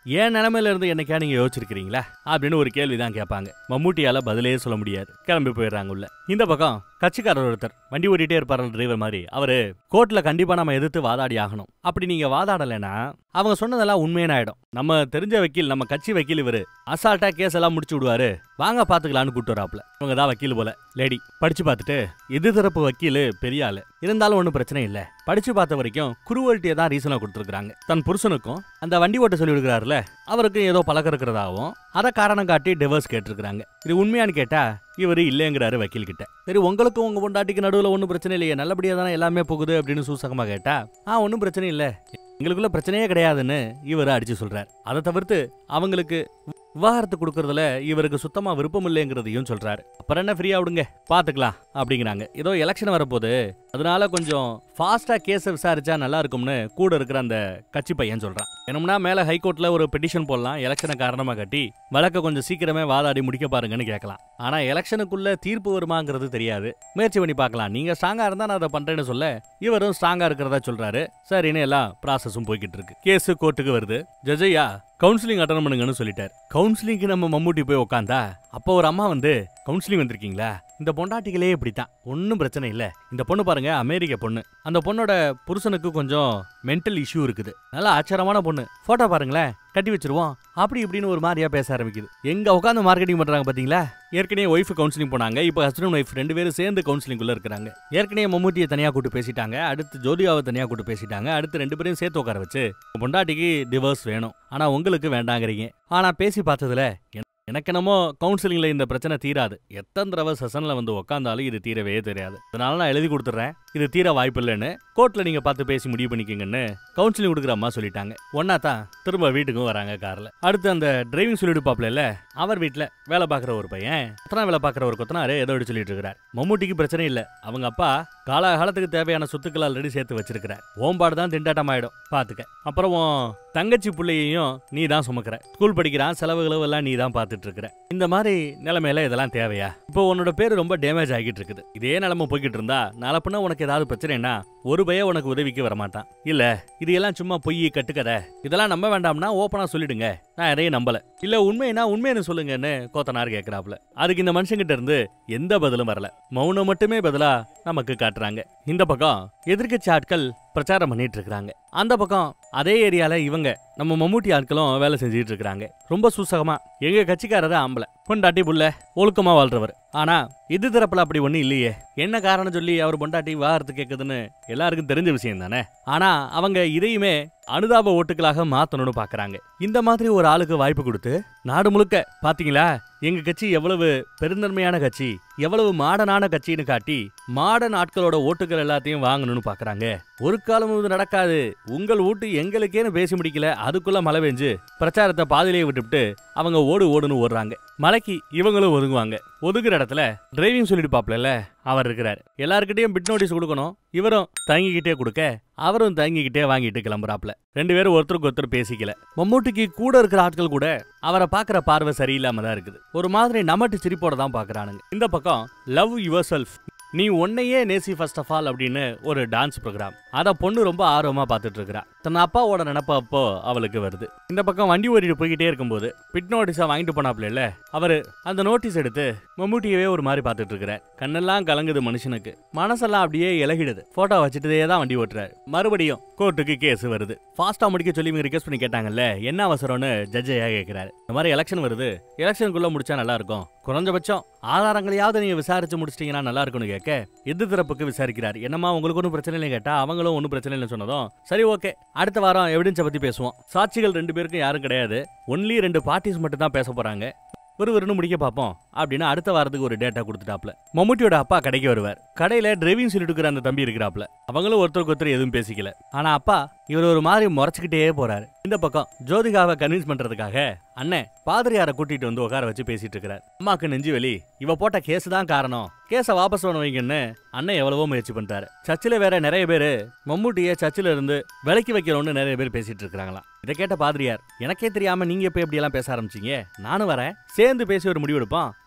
ஏன் நிலைமையில இருந்து என்னைக்கா நீங்க யோசிச்சிருக்கிறீங்களா அப்படின்னு ஒரு கேள்வி தான் கேட்பாங்க மம்மூட்டியால பதிலே சொல்ல முடியாது கிளம்பி போயிடுறாங்க உள்ள இந்த பக்கம் கட்சிக்காரர் ஒருத்தர் வண்டி ஓட்டிட்டே இருப்பாரு டிரைவர் மாதிரி அவரு கோர்ட்ல கண்டிப்பா நம்ம எதிர்த்து வாதாடி ஆகணும் அப்படி நீங்க வாதாடலைன்னா அவங்க சொன்னதெல்லாம் உண்மையான ஆயிடும் நம்ம தெரிஞ்ச வக்கீல் நம்ம கட்சி வக்கீல் இவரு அசால்ட்டா கேஸ் எல்லாம் முடிச்சு விடுவாரு வாங்க பாத்துக்கலாம்னு கூட்டு வராப்ல இவங்க தான் வக்கீல் போல லேடி படிச்சு பார்த்துட்டு எதிர் தரப்பு வக்கீல் பெரிய ஆளு இருந்தாலும் ஒன்றும் பிரச்சனை இல்ல படிச்சு பார்த்த வரைக்கும் குருவல்ட்டியை தான் ரீசனா கொடுத்துருக்காங்க தன் புருஷனுக்கும் அந்த வண்டி ஓட்ட சொல்லி கொடுக்குறாருல அவருக்கும் ஏதோ பழக்கம் இருக்கிறதாவும் அதை காரணம் காட்டி டிவோர்ஸ் கேட்டிருக்கிறாங்க இது உண்மையான்னு கேட்டா இவரு இல்லைங்கிறாரு வக்கீல் கிட்ட சரி உங்களுக்கும் உங்க பொண்டாட்டிக்கு நடுவுல ஒன்றும் பிரச்சனை இல்லையே நல்லபடியா தானே எல்லாமே போகுது அப்படின்னு சூசகமா கேட்டா ஆ ஒன்றும் பிரச்சனை இல்லை எங்களுக்குள்ள பிரச்சனையே கிடையாதுன்னு இவர் அடிச்சு சொல்றார் அதை தவிர்த்து அவங்களுக்கு விவாகரத்து கொடுக்கறதுல இவருக்கு சுத்தமா விருப்பம் இல்லைங்கிறதையும் சொல்றாரு அப்புறம் என்ன ஃப்ரீயா விடுங்க பாத்துக்கலாம் அப்படிங்கிறாங்க ஏதோ எலெக்ஷன் வரப்போகுது அதனால கொஞ்சம் ஃபாஸ்டா கேஸை விசாரிச்சா நல்லா இருக்கும்னு கூட இருக்கிற அந்த கட்சி பையன் சொல்றான் என்னம்னா மேல ஹைகோர்ட்ல ஒரு பெட்டிஷன் போடலாம் எலெக்ஷனை காரணமா காட்டி வழக்க கொஞ்சம் சீக்கிரமே வாதாடி முடிக்க பாருங்கன்னு கேட்கலாம் ஆனா எலெக்ஷனுக்குள்ள தீர்ப்பு வருமாங்கிறது தெரியாது முயற்சி பண்ணி பார்க்கலாம் நீங்க ஸ்ட்ராங்கா இருந்தா நான் அதை பண்றேன்னு சொல்ல இவரும் ஸ்ட்ராங்கா இருக்கிறதா சொல்றாரு சரின்னு எல்லாம் ப்ராசஸும் போய்கிட்டு இருக்கு கேஸ் கோர்ட்டுக்கு வருது ஜட்ஜையா கவுன்சிலிங் அட்டன் பண்ணுங்கன்னு சொல்லிட்டார் கவுன்சிலிங்க்கு நம்ம மம்மூட்டி போய் உட்காந்தா அப்போ ஒரு அம்மா வந்து கவுன்சிலிங் வந்திருக்கீங்களா இந்த பொண்டாட்டிகளே இப்படித்தான் ஒன்றும் பிரச்சனை இல்லை இந்த பொண்ணு பாருங்க அமெரிக்க பொண்ணு அந்த பொண்ணோட புருஷனுக்கு கொஞ்சம் மென்டல் இஷ்யூ இருக்குது நல்லா ஆச்சரியமான பொண்ணு போட்டோ பாருங்களேன் கட்டி வச்சிருவோம் அப்படி இப்படின்னு ஒரு மாதிரியா பேச ஆரம்பிக்குது எங்க உட்காந்து மார்க்கெட்டிங் பண்றாங்க பாத்தீங்களா ஏற்கனவே ஒய்ஃப் கவுன்சிலிங் போனாங்க இப்போ ஹஸ்பண்ட் ஒய்ஃப் ரெண்டு பேரும் சேர்ந்து கவுன்சிலிங் உள்ள இருக்கிறாங்க ஏற்கனவே மம்மூட்டியை தனியா கூட்டு பேசிட்டாங்க அடுத்து ஜோதிகாவை தனியா கூட்டு பேசிட்டாங்க அடுத்து ரெண்டு பேரையும் சேர்த்து உட்கார வச்சு உங்க பொண்டாட்டிக்கு டிவோர்ஸ் வேணும் ஆனா உங்களுக்கு வேண்டாங்கிறீங்க ஆனா பேசி பார்த்ததுல என- எனக்கு என்னமோ கவுன்சிலிங்ல இந்த பிரச்சனை தீராது எத்தனை தடவை செஷன்ல வந்து உக்காந்தாலும் இது தீரவே தெரியாது அதனால நான் எழுதி கொடுத்துட்றேன் இது தீர வாய்ப்பு இல்லைன்னு கோர்ட்ல நீங்க பார்த்து பேசி முடிவு பண்ணிக்கங்கன்னு கவுன்சிலிங் கொடுக்குற அம்மா சொல்லிட்டாங்க ஒன்னா தான் திரும்ப வீட்டுக்கும் வராங்க கார்ல அடுத்து அந்த டிரைவிங் சொல்லிட்டு பாப்ல அவர் வீட்ல வேலை பார்க்குற ஒரு பையன் கொத்தனா வேலை பார்க்குற ஒரு கொத்தனாரு ஏதோ ஒன்று சொல்லிட்டு இருக்கிறார் மம்மூட்டிக்கு பிரச்சனை இல்ல அவங்க அப்பா காலகாலத்துக்கு தேவையான சொத்துக்கள் ஆல்ரெடி சேர்த்து வச்சிருக்கிற ஓம்பாடு தான் திண்டாட்டம் ஆயிடும் பாத்துக்க அப்புறம் உன் தங்கச்சி பிள்ளையையும் நீ தான் சுமக்கிற ஸ்கூல் படிக்கிறான் செலவுகளும் எல்லாம் நீ தான் பார்த்துட்டு இருக்கிற இந்த மாதிரி நிலைமையில இதெல்லாம் தேவையா இப்போ உன்னோட பேர் ரொம்ப டேமேஜ் ஆகிட்டு இருக்குது இதே நிலைமை போய்கிட்டு இருந்தா நாளப்பின்னா உனக்கு ஏதாவது பிரச்சனைனா ஒரு பைய உனக்கு உதவிக்கு வரமாட்டான் இல்ல இது எல்லாம் சும்மா பொய் கட்டுக்கதை இதெல்லாம் நம்ப வேண்டாம்னா ஓப்பனா சொல்லிடுங்க நான் எதையும் நம்பல இல்ல உண்மைனா உண்மைன்னு சொல்லுங்கன்னு கோத்தனார் கேக்குறாப்ல அதுக்கு இந்த மனுஷங்கிட்ட இருந்து எந்த பதிலும் வரல மௌனம் மட்டுமே பதிலா நமக்கு காட்டுறாங்க இந்த பக்கம் எதிர்க்கட்சி ஆட்கள் பிரச்சாரம் பண்ணிட்டு இருக்காங்க அந்த பக்கம் அதே ஏரியால இவங்க நம்ம மம்மூட்டி ஆட்களும் வேலை செஞ்சுட்டு இருக்காங்க ரொம்ப சூசகமா எங்க கட்சிக்காரர் ஆம்பளை பொண்டாட்டி புள்ள ஒழுக்கமா வாழ்றவர் ஆனா இது தரப்புல அப்படி ஒண்ணு இல்லையே என்ன காரணம் சொல்லி அவர் பொண்டாட்டி விவாகரத்து கேக்குதுன்னு எல்லாருக்கும் தெரிஞ்ச விஷயம் தானே ஆனா அவங்க இதையுமே அனுதாப ஓட்டுகளாக மாத்தணும்னு பாக்குறாங்க இந்த மாதிரி ஒரு ஆளுக்கு வாய்ப்பு கொடுத்து நாடு முழுக்க பாத்தீங்களா எங்க கட்சி எவ்வளவு பெருந்தன்மையான கட்சி எவ்வளவு மாடனான கட்சின்னு காட்டி மாடர்ன் ஆட்களோட ஓட்டுகள் எல்லாத்தையும் வாங்கணும்னு பாக்குறாங்க ஒரு காலமும் இது நடக்காது உங்கள் ஓட்டு எங்களுக்கேன்னு பேசி முடிக்கல அதுக்குள்ள மழை பெஞ்சு பிரச்சாரத்தை பாதியிலேயே விட்டுவிட்டு அவங்க ஓடு ஓடுன்னு ஓடுறாங்க மலைக்கு இவங்களும் ஒதுங்குவாங்க ஒதுங்குற இடத்துல டிரைவிங் சொல்லிட்டு பாப்பல அவர் இருக்கிறார் எல்லார்கிட்டயும் பிட் நோட்டீஸ் கொடுக்கணும் இவரும் தங்கிக்கிட்டே கொடுக்க அவரும் தங்கிக்கிட்டே வாங்கிட்டு கிளம்புறாப்ல ரெண்டு பேரும் ஒருத்தருக்கு ஒருத்தர் பேசிக்கல மம்மூட்டிக்கு கூட இருக்கிற ஆட்கள் கூட அவரை பாக்குற பார்வை சரியில்லாம தான் இருக்குது ஒரு மாதிரி நமட்டு சிரிப்போட தான் பாக்குறானுங்க இந்த பக்கம் லவ் யுவர் செல்ஃப் நீ உன்னையே நேசி ஃபர்ஸ்ட் ஆஃப் ஆல் அப்படின்னு ஒரு டான்ஸ் ப்ரோக்ராம் அத பொண்ணு ரொம்ப ஆர்வமா பார்த்துட்டு இருக்கறா தன் அப்பாவோட நினப்பு அப்போ அவளுக்கு வருது இந்த பக்கம் வண்டி ஓட்டிட்டு போய்கிட்டே இருக்கும்போது பிட் நோட்டீஸா வாங்கிட்டு போனாப்ல இல்ல அவரு அந்த நோட்டீஸ் எடுத்து மம்மூட்டியவே ஒரு மாதிரி பார்த்துட்டு இருக்கிறார் கண்ணெல்லாம் கலங்குது மனுஷனுக்கு மனசெல்லாம் அப்படியே இலகிடுது போட்டோ வச்சுட்டதே தான் வண்டி ஓட்டுறாரு மறுபடியும் கோர்ட்டுக்கு கேஸ் வருது ஃபாஸ்டா முடிக்க சொல்லி இவங்க ரிக்வஸ்ட் பண்ணி கேட்டாங்கல்ல என்ன அவசரம்னு ஜட்ஜையா கேட்கிறாரு இந்த மாதிரி எலெக்ஷன் வருது எலெக்ஷனுக்குள்ள முடிச்சா நல்லா இருக்கும் குறைஞ்சபட்சம் ஆதாரங்களையாவது நீங்க விசாரிச்சு முடிச்சிட்டீங்கன்னா நல்லா இருக்கும்னு கேட்க எதிர் தரப்புக்கு விசாரிக்கிறார் என்னம்மா உங்களுக்கு ஒன்றும் பிரச்சனை இல்லை கேட்டா அவங்களும் ஒன்றும் பிரச்சனை இல்லை சொன்னதும் சரி ஓகே அடுத்த வாரம் எவிடன்ஸை பத்தி பேசுவோம் சாட்சிகள் ரெண்டு பேருக்கும் யாரும் கிடையாது ஒன்லி ரெண்டு பார்ட்டிஸ் மட்டும் தான் பேச போறாங்க விறுவிறுன்னு முடிக்க பார்ப்போம் அப்படின்னு அடுத்த வாரத்துக்கு ஒரு டேட்டா கொடுத்துட்டாப்ல மம்முட்டியோட அப்பா கடைக்கு வருவார் கடையில டிரைவிங் சொல்லிட்டு இருக்கிற அந்த தம்பி இருக்கிறாப்ல அவங்களும் ஒருத்தருக்கு ஒருத்தர் எதுவும் பேசிக்கல ஆனா அப்பா இவர் ஒரு மாதிரி முறைச்சுக்கிட்டே போறாரு இந்த பக்கம் ஜோதிகாவை கன்வின்ஸ் பண்றதுக்காக அண்ணன் பாதிரியாரை கூட்டிட்டு வந்து உட்கார வச்சு பேசிட்டு இருக்கிறார் அம்மாக்கு நெஞ்சு வலி இவ போட்ட கேஸ் தான் காரணம் கேஸை வாபஸ் பண்ண வைங்கன்னு அண்ணன் எவ்வளவோ முயற்சி பண்ணிட்டாரு சர்ச்சில் வேற நிறைய பேர் மம்மூட்டியை சர்ச்சில் இருந்து விலைக்கு வைக்கணும்னு நிறைய பேர் பேசிட்டு இருக்காங்களாம் இதை கேட்ட பாதிரியார் எனக்கே தெரியாம நீங்க எப்ப எப்படி எல்லாம் பேச ஆரம்பிச்சீங்க நானும் வரேன் சேர்ந்து பேசி ஒரு முடிவு எடுப்போம்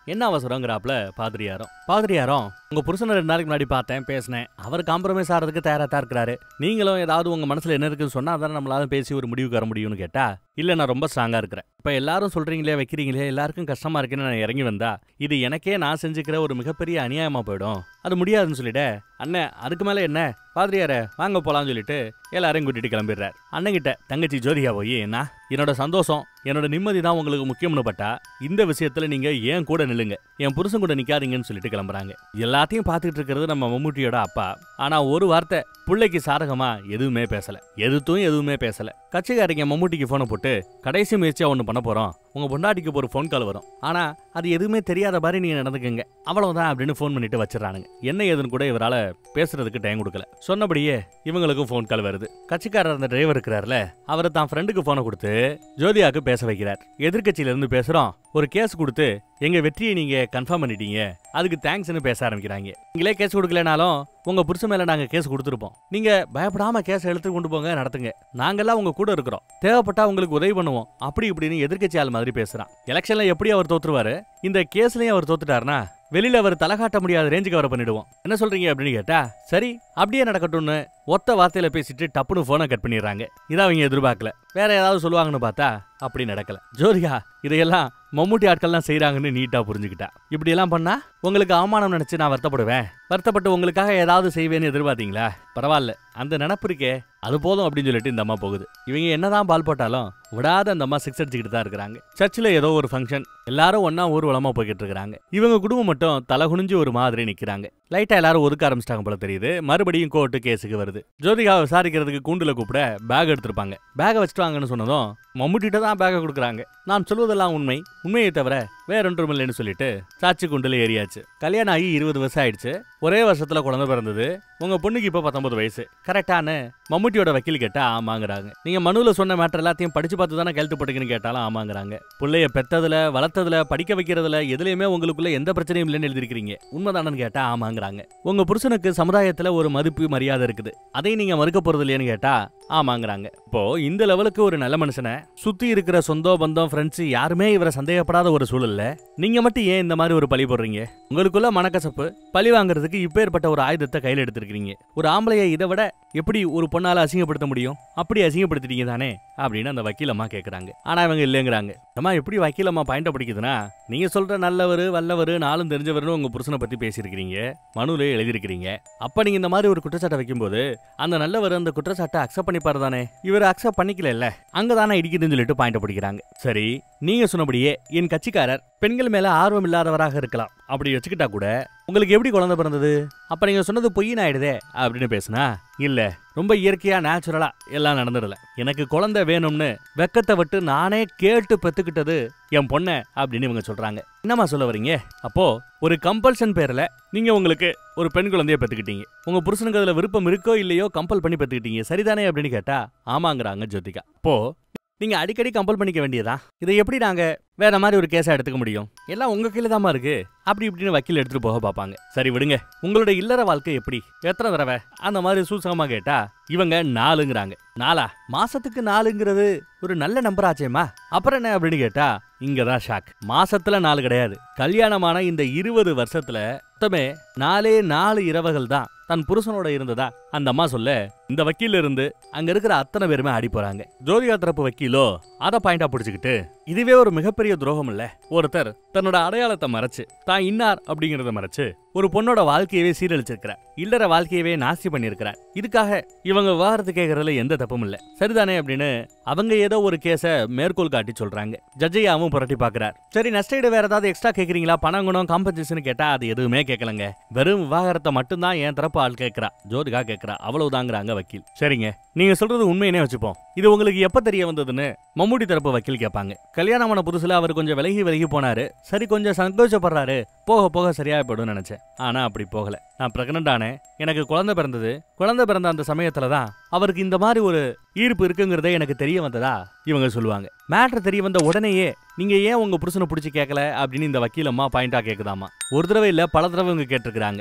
என்ன அவசரங்கிறாப்ல பாதிரியாரம் பாதிரியாரம் உங்க புருஷனை ரெண்டு நாளைக்கு முன்னாடி பார்த்தேன் பேசினேன் அவர் காம்ப்ரமைஸ் ஆகிறதுக்கு தயாரா தான் இருக்கிறாரு நீங்களும் ஏதாவது உங்க மனசுல என்ன இருக்குன்னு சொன்னா அதான் நம்மளால பேசி ஒரு முடிவுக்கு வர முடியும்னு கேட்டா இல்ல நான் ரொம்ப ஸ்ட்ராங்கா இருக்கிறேன் இப்ப எல்லாரும் சொல்றீங்களே வைக்கிறீங்களே எல்லாருக்கும் கஷ்டமா இருக்குன்னு நான் இறங்கி வந்தா இது எனக்கே நான் செஞ்சுக்கிற ஒரு மிகப்பெரிய அநியாயமா போயிடும் அது முடியாதுன்னு சொல்லிட்டு அண்ணன் அதுக்கு மேல என்ன பாதிரியார வாங்க போலாம்னு சொல்லிட்டு எல்லாரையும் கூட்டிட்டு கிளம்பிடுறார் அண்ணன்கிட்ட தங்கச்சி ஜோதிகா போய் என்ன என்னோட சந்தோஷம் என்னோட நிம்மதி தான் உங்களுக்கு முக்கியம்னு பட்டா இந்த விஷயத்துல நீங்க ஏன் கூட நில்லுங்க என் புருஷன் கூட நிக்காதீங்கன்னு சொல்லிட்டு கிளம்புறாங்க எல்லாத்தையும் பார்த்துட்டு இருக்கிறது நம்ம மம்முட்டியோட அப்பா ஆனா ஒரு வார்த்தை பிள்ளைக்கு சாதகமா எதுவுமே பேசல எதுத்தும் எதுவுமே பேசல கட்சிக்காரங்க மம்முட்டிக்கு போனை போட்டு கடைசி முயற்சியா ஒண்ணு பண்ண போறோம் உங்க பொண்டாட்டிக்கு ஒரு ஃபோன் கால் வரும் ஆனா அது எதுவுமே தெரியாத மாதிரி நீங்க நடந்துக்கங்க அவ்வளவுதான் அப்படின்னு ஃபோன் பண்ணிட்டு வச்சிடறானுங்க என்ன ஏதுன்னு கூட இவரால பேசுறதுக்கு டைம் கொடுக்கல சொன்னபடியே இவங்களுக்கும் ஃபோன் கால் வருது கட்சிக்காரர் அந்த டிரைவர் இருக்கிறார்ல அவர் தான் ஃப்ரெண்டுக்கு போனை கொடுத்து ஜோதியாக்கு பேச வைக்கிறார் எதிர்க்கட்சியில இருந்து பேசுறோம் ஒரு கேஸ் கொடுத்து எங்க வெற்றியை நீங்க கன்ஃபார்ம் பண்ணிட்டீங்க அதுக்கு தேங்க்ஸ்னு பேச ஆரம்பிக்கிறாங்க நீங்களே கேஸ் கொடுக்கலனாலும் உங்க புருஷன் மேல நாங்க கேஸ் கொடுத்துருப்போம் நீங்க பயப்படாம கேஸ் எடுத்து கொண்டு போங்க நடத்துங்க நாங்கெல்லாம் உங்க கூட இருக்கிறோம் தேவைப்பட்டா உங்களுக்கு உதவி பண்ணுவோம் அப்படி இப்படின்னு எதிர்க்கட்சி ஆள் மாதிரி பேசுறான் எலெக்ஷன்ல எப்படி அவர் தோத்துருவாரு இந்த கேஸ்லயும் அவர் தோத்துட்டாருன்னா வெளியில அவர் தலை காட்ட முடியாத ரேஞ்சுக்கு அவரை பண்ணிடுவோம் என்ன சொல்றீங்க அப்படின்னு கேட்டா சரி அப்படியே நடக்கட்டும்னு ஒத்த வார்த்தையில பேசிட்டு டப்புன்னு போனை கட் பண்ணிடுறாங்க இதை அவங்க எதிர்பார்க்கல வேற ஏதாவது சொல்லுவாங்கன்னு பார்த்தா அப்படி நடக்கல ஜோதிகா இதையெல்லாம் மம்முட்டி ஆட்கள்லாம் செய்றாங்கன்னு நீட்டா புரிஞ்சுக்கிட்டா இப்படி எல்லாம் பண்ணா உங்களுக்கு அவமானம் நினைச்சு நான் வருத்தப்படுவேன் வருத்தப்பட்டு உங்களுக்காக ஏதாவது செய்வேன்னு எதிர்பார்த்தீங்களா பரவாயில்ல அந்த நினப்பு இருக்கே அது போதும் அப்படின்னு சொல்லிட்டு இந்த அம்மா போகுது இவங்க என்னதான் பால் போட்டாலும் விடாத அந்த அம்மா சிக்ஸ் அடிச்சுக்கிட்டு தான் இருக்கிறாங்க சர்ச்சில் ஏதோ ஒரு ஃபங்க்ஷன் எல்லாரும் ஒண்ணா ஊர்வலமா போய்கிட்டு இருக்காங்க இவங்க குடும்பம் மட்டும் தலை குனிஞ்சு ஒரு மாதிரி நிக்கிறாங்க லைட்டா எல்லாரும் ஒதுக்க ஆரம்பிச்சிட்டாங்க போல தெரியுது மறுபடியும் கோர்ட்டு கேஸுக்கு வருது ஜோதிகா விசாரிக்கிறதுக்கு கூண்டுல கூப்பிட பேக் எடுத்திருப்பாங்க பேக்கை வச்சுட்டு வாங்கன்னு சொன்னதும் மம்முட்டிட்ட தான் பேக்கை கொடுக்குறாங்க நான் சொல்வதெல்லாம் உண்மை உண்மையை தவிர வேற ஒன்றும் இல்லைன்னு சொல்லிட்டு சாட்சி குண்டுல ஏறியாச்சு கல்யாணம் ஆகி இருபது வருஷம் ஆயிடுச்சு ஒரே வருஷத்துல குழந்தை பிறந்தது உங்க பொண்ணுக்கு இப்ப பத்தொன்பது வயசு கரெக்டான மம்முட்டியோட வக்கீல் கேட்டா ஆமாங்கிறாங்க நீங்க மனுவில் சொன்ன மேட்டர் எல்லாத்தையும் படிச்சு பார்த்து தானே கழுத்து போட்டுக்குன்னு கேட்டாலும் ஆமாங்கிறாங்க பிள்ளைய பெத்ததுல வளர்த்ததுல படிக்க வைக்கிறதுல எதுலயுமே உங்களுக்குள்ள எந்த பிரச்சனையும் இல்லைன்னு எழுதிருக்கீங்க உண்மைதானன்னு கேட்டா ஆமாங்கிறாங்க உங்க புருஷனுக்கு சமுதாயத்துல ஒரு மதிப்பு மரியாதை இருக்குது அதை நீங்க மறுக்க போறது இல்லையான்னு கேட்டா ஆமாங்கிறாங்க இப்போ இந்த லெவலுக்கு ஒரு நல்ல மனுஷனை சுத்தி இருக்கிற சொந்தம் பந்தம் ஃப்ரெண்ட்ஸ் யாருமே இவரை சந்தேகப்படாத ஒரு சூழல்ல நீங்க மட்டும் ஏன் இந்த மாதிரி ஒரு பழி போடுறீங்க உங்களுக்குள்ள மனக்கசப்பு பழி வாங்குறதுக்கு இப்பேற்பட்ட ஒரு ஆயுதத்தை கையில எடுத்திருக்கீங்க ஒரு ஆம்பளைய இதை விட எப்படி ஒரு பொண்ணால அசிங்கப்படுத்த முடியும் அப்படி அசிங்கப்படுத்திட்டீங்க தானே அப்படின்னு அந்த வக்கீலம்மா கேக்குறாங்க ஆனா இவங்க இல்லைங்கிறாங்க அம்மா எப்படி வக்கீலம்மா பாயிண்ட பிடிக்குதுன்னா நீங்க சொல்ற நல்லவர் வல்லவர் நாளும் தெரிஞ்சவர்னு உங்க புருஷனை பத்தி பேசியிருக்கிறீங்க மனுல எழுதியிருக்கிறீங்க அப்ப நீங்க இந்த மாதிரி ஒரு குற்றச்சாட்டை வைக்கும்போது அந்த நல்லவர் அந்த குற்றச்சாட்டை அக்செப்ட் பண்ணிப்பாரு தானே இவர் அக்செப்ட் பண்ணிக்கல அங்கதானே இடிக்குதுன்னு சொல்லிட்டு பாயிண்ட் பிடிக்கிறாங்க சரி நீங்க சொன்னபடியே என் கட்சிக்காரர் பெண்கள் மேல ஆர்வம் இல்லாதவராக இருக்கலாம் அப்படி வச்சுக்கிட்டா கூட உங்களுக்கு எப்படி குழந்தை பிறந்தது அப்ப நீங்க சொன்னது பொய்யின் ஆயிடுதே அப்படின்னு பேசுனா இல்ல ரொம்ப இயற்கையா நேச்சுரலா எல்லாம் நடந்துடல எனக்கு குழந்தை வேணும்னு வெக்கத்தை விட்டு நானே கேட்டு பெத்துக்கிட்டது என் பொண்ண அப்படின்னு இவங்க சொல்றாங்க என்னம்மா சொல்ல வரீங்க அப்போ ஒரு கம்பல்ஷன் பேர்ல நீங்க உங்களுக்கு ஒரு பெண் குழந்தைய பெத்துக்கிட்டீங்க உங்க புருஷனுக்கு அதுல விருப்பம் இருக்கோ இல்லையோ கம்பல் பண்ணி பெத்துக்கிட்டீங்க சரிதானே அப்படின்னு கேட்டா ஆமாங்கிறாங்க ஜோதிகா அப்போ நீங்க அடிக்கடி கம்பல் பண்ணிக்க வேண்டியதா இதை எப்படி நாங்க வேற மாதிரி ஒரு கேஸா எடுத்துக்க முடியும் எல்லாம் உங்க கையில தாமா இருக்கு அப்படி இப்படின்னு வக்கீல் எடுத்துட்டு போக பார்ப்பாங்க சரி விடுங்க உங்களோட இல்லற வாழ்க்கை எப்படி எத்தனை தடவை அந்த மாதிரி சூசகமா கேட்டா இவங்க நாலுங்கிறாங்க நாலா மாசத்துக்கு நாலுங்கிறது ஒரு நல்ல நம்பர் ஆச்சேமா அப்புறம் என்ன அப்படின்னு கேட்டா இங்கதான் ஷாக் மாசத்துல நாலு கிடையாது கல்யாணமான இந்த இருபது வருஷத்துல மொத்தமே நாலே நாலு இரவுகள் தான் தன் புருஷனோட இருந்ததா அந்த அம்மா சொல்ல இந்த வக்கீல இருந்து அங்க இருக்கிற அத்தனை பேருமே ஆடி போறாங்க ஜோதிகா தரப்பு வக்கீலோ அத பாயிண்டா புடிச்சுக்கிட்டு இதுவே ஒரு மிகப்பெரிய துரோகம் இல்ல ஒருத்தர் தன்னோட அடையாளத்தை மறைச்சு தான் இன்னார் அப்படிங்கறத மறைச்சு ஒரு பொண்ணோட வாழ்க்கையவே சீரழிச்சிருக்கிறார் இல்லற வாழ்க்கையவே நாஸ்தி பண்ணிருக்கிறார் இதுக்காக இவங்க விவாகரத்து கேட்கறதுல எந்த தப்பும் இல்ல சரிதானே அப்படின்னு அவங்க ஏதோ ஒரு கேஸ மேற்கோள் காட்டி சொல்றாங்க ஜட்ஜையாவும் புரட்டி பாக்குறார் சரி நஷ்டஈடு வேற ஏதாவது எக்ஸ்ட்ரா கேக்குறீங்களா பணம் குணம் காம்பன்சேஷன் கேட்டா அது எதுவுமே கேட்கலங்க வெறும் விவாகரத்தை மட்டும்தான் என் தரப்பு ஆள் கேட்கறா ஜோதிகா கேட்கறா அவ்வளவுதாங்கிறாங்க வக்கீல் சரிங்க நீங்க சொல்றது உண்மையினே வச்சுப்போம் இது உங்களுக்கு எப்ப தெரிய வந்ததுன்னு மம்முட்டி தரப்பு வக்கீல் கேட்பாங்க கல்யாணமான புதுசுல அவர் கொஞ்சம் விலகி விலகி போனாரு சரி கொஞ்சம் சந்தோஷப்படுறாரு போக போக சரியா போயிடும் நினைச்சேன் ஆனா அப்படி போகல நான் பிரெக்னன்ட் ஆனேன் எனக்கு குழந்தை பிறந்தது குழந்தை பிறந்த அந்த சமயத்துல தான் அவருக்கு இந்த மாதிரி ஒரு ஈர்ப்பு இருக்குங்கிறதே எனக்கு தெரிய வந்ததா இவங்க சொல்லுவாங்க மேட்ரு தெரிய வந்த உடனேயே நீங்க ஏன் உங்க புருஷனை பிடிச்சி கேட்கல அப்படின்னு இந்த வக்கீலம்மா பாயிண்டா கேக்குதாமா ஒரு தடவை இல்ல பல தடவை இவங்க கேட்டிருக்கிறாங்க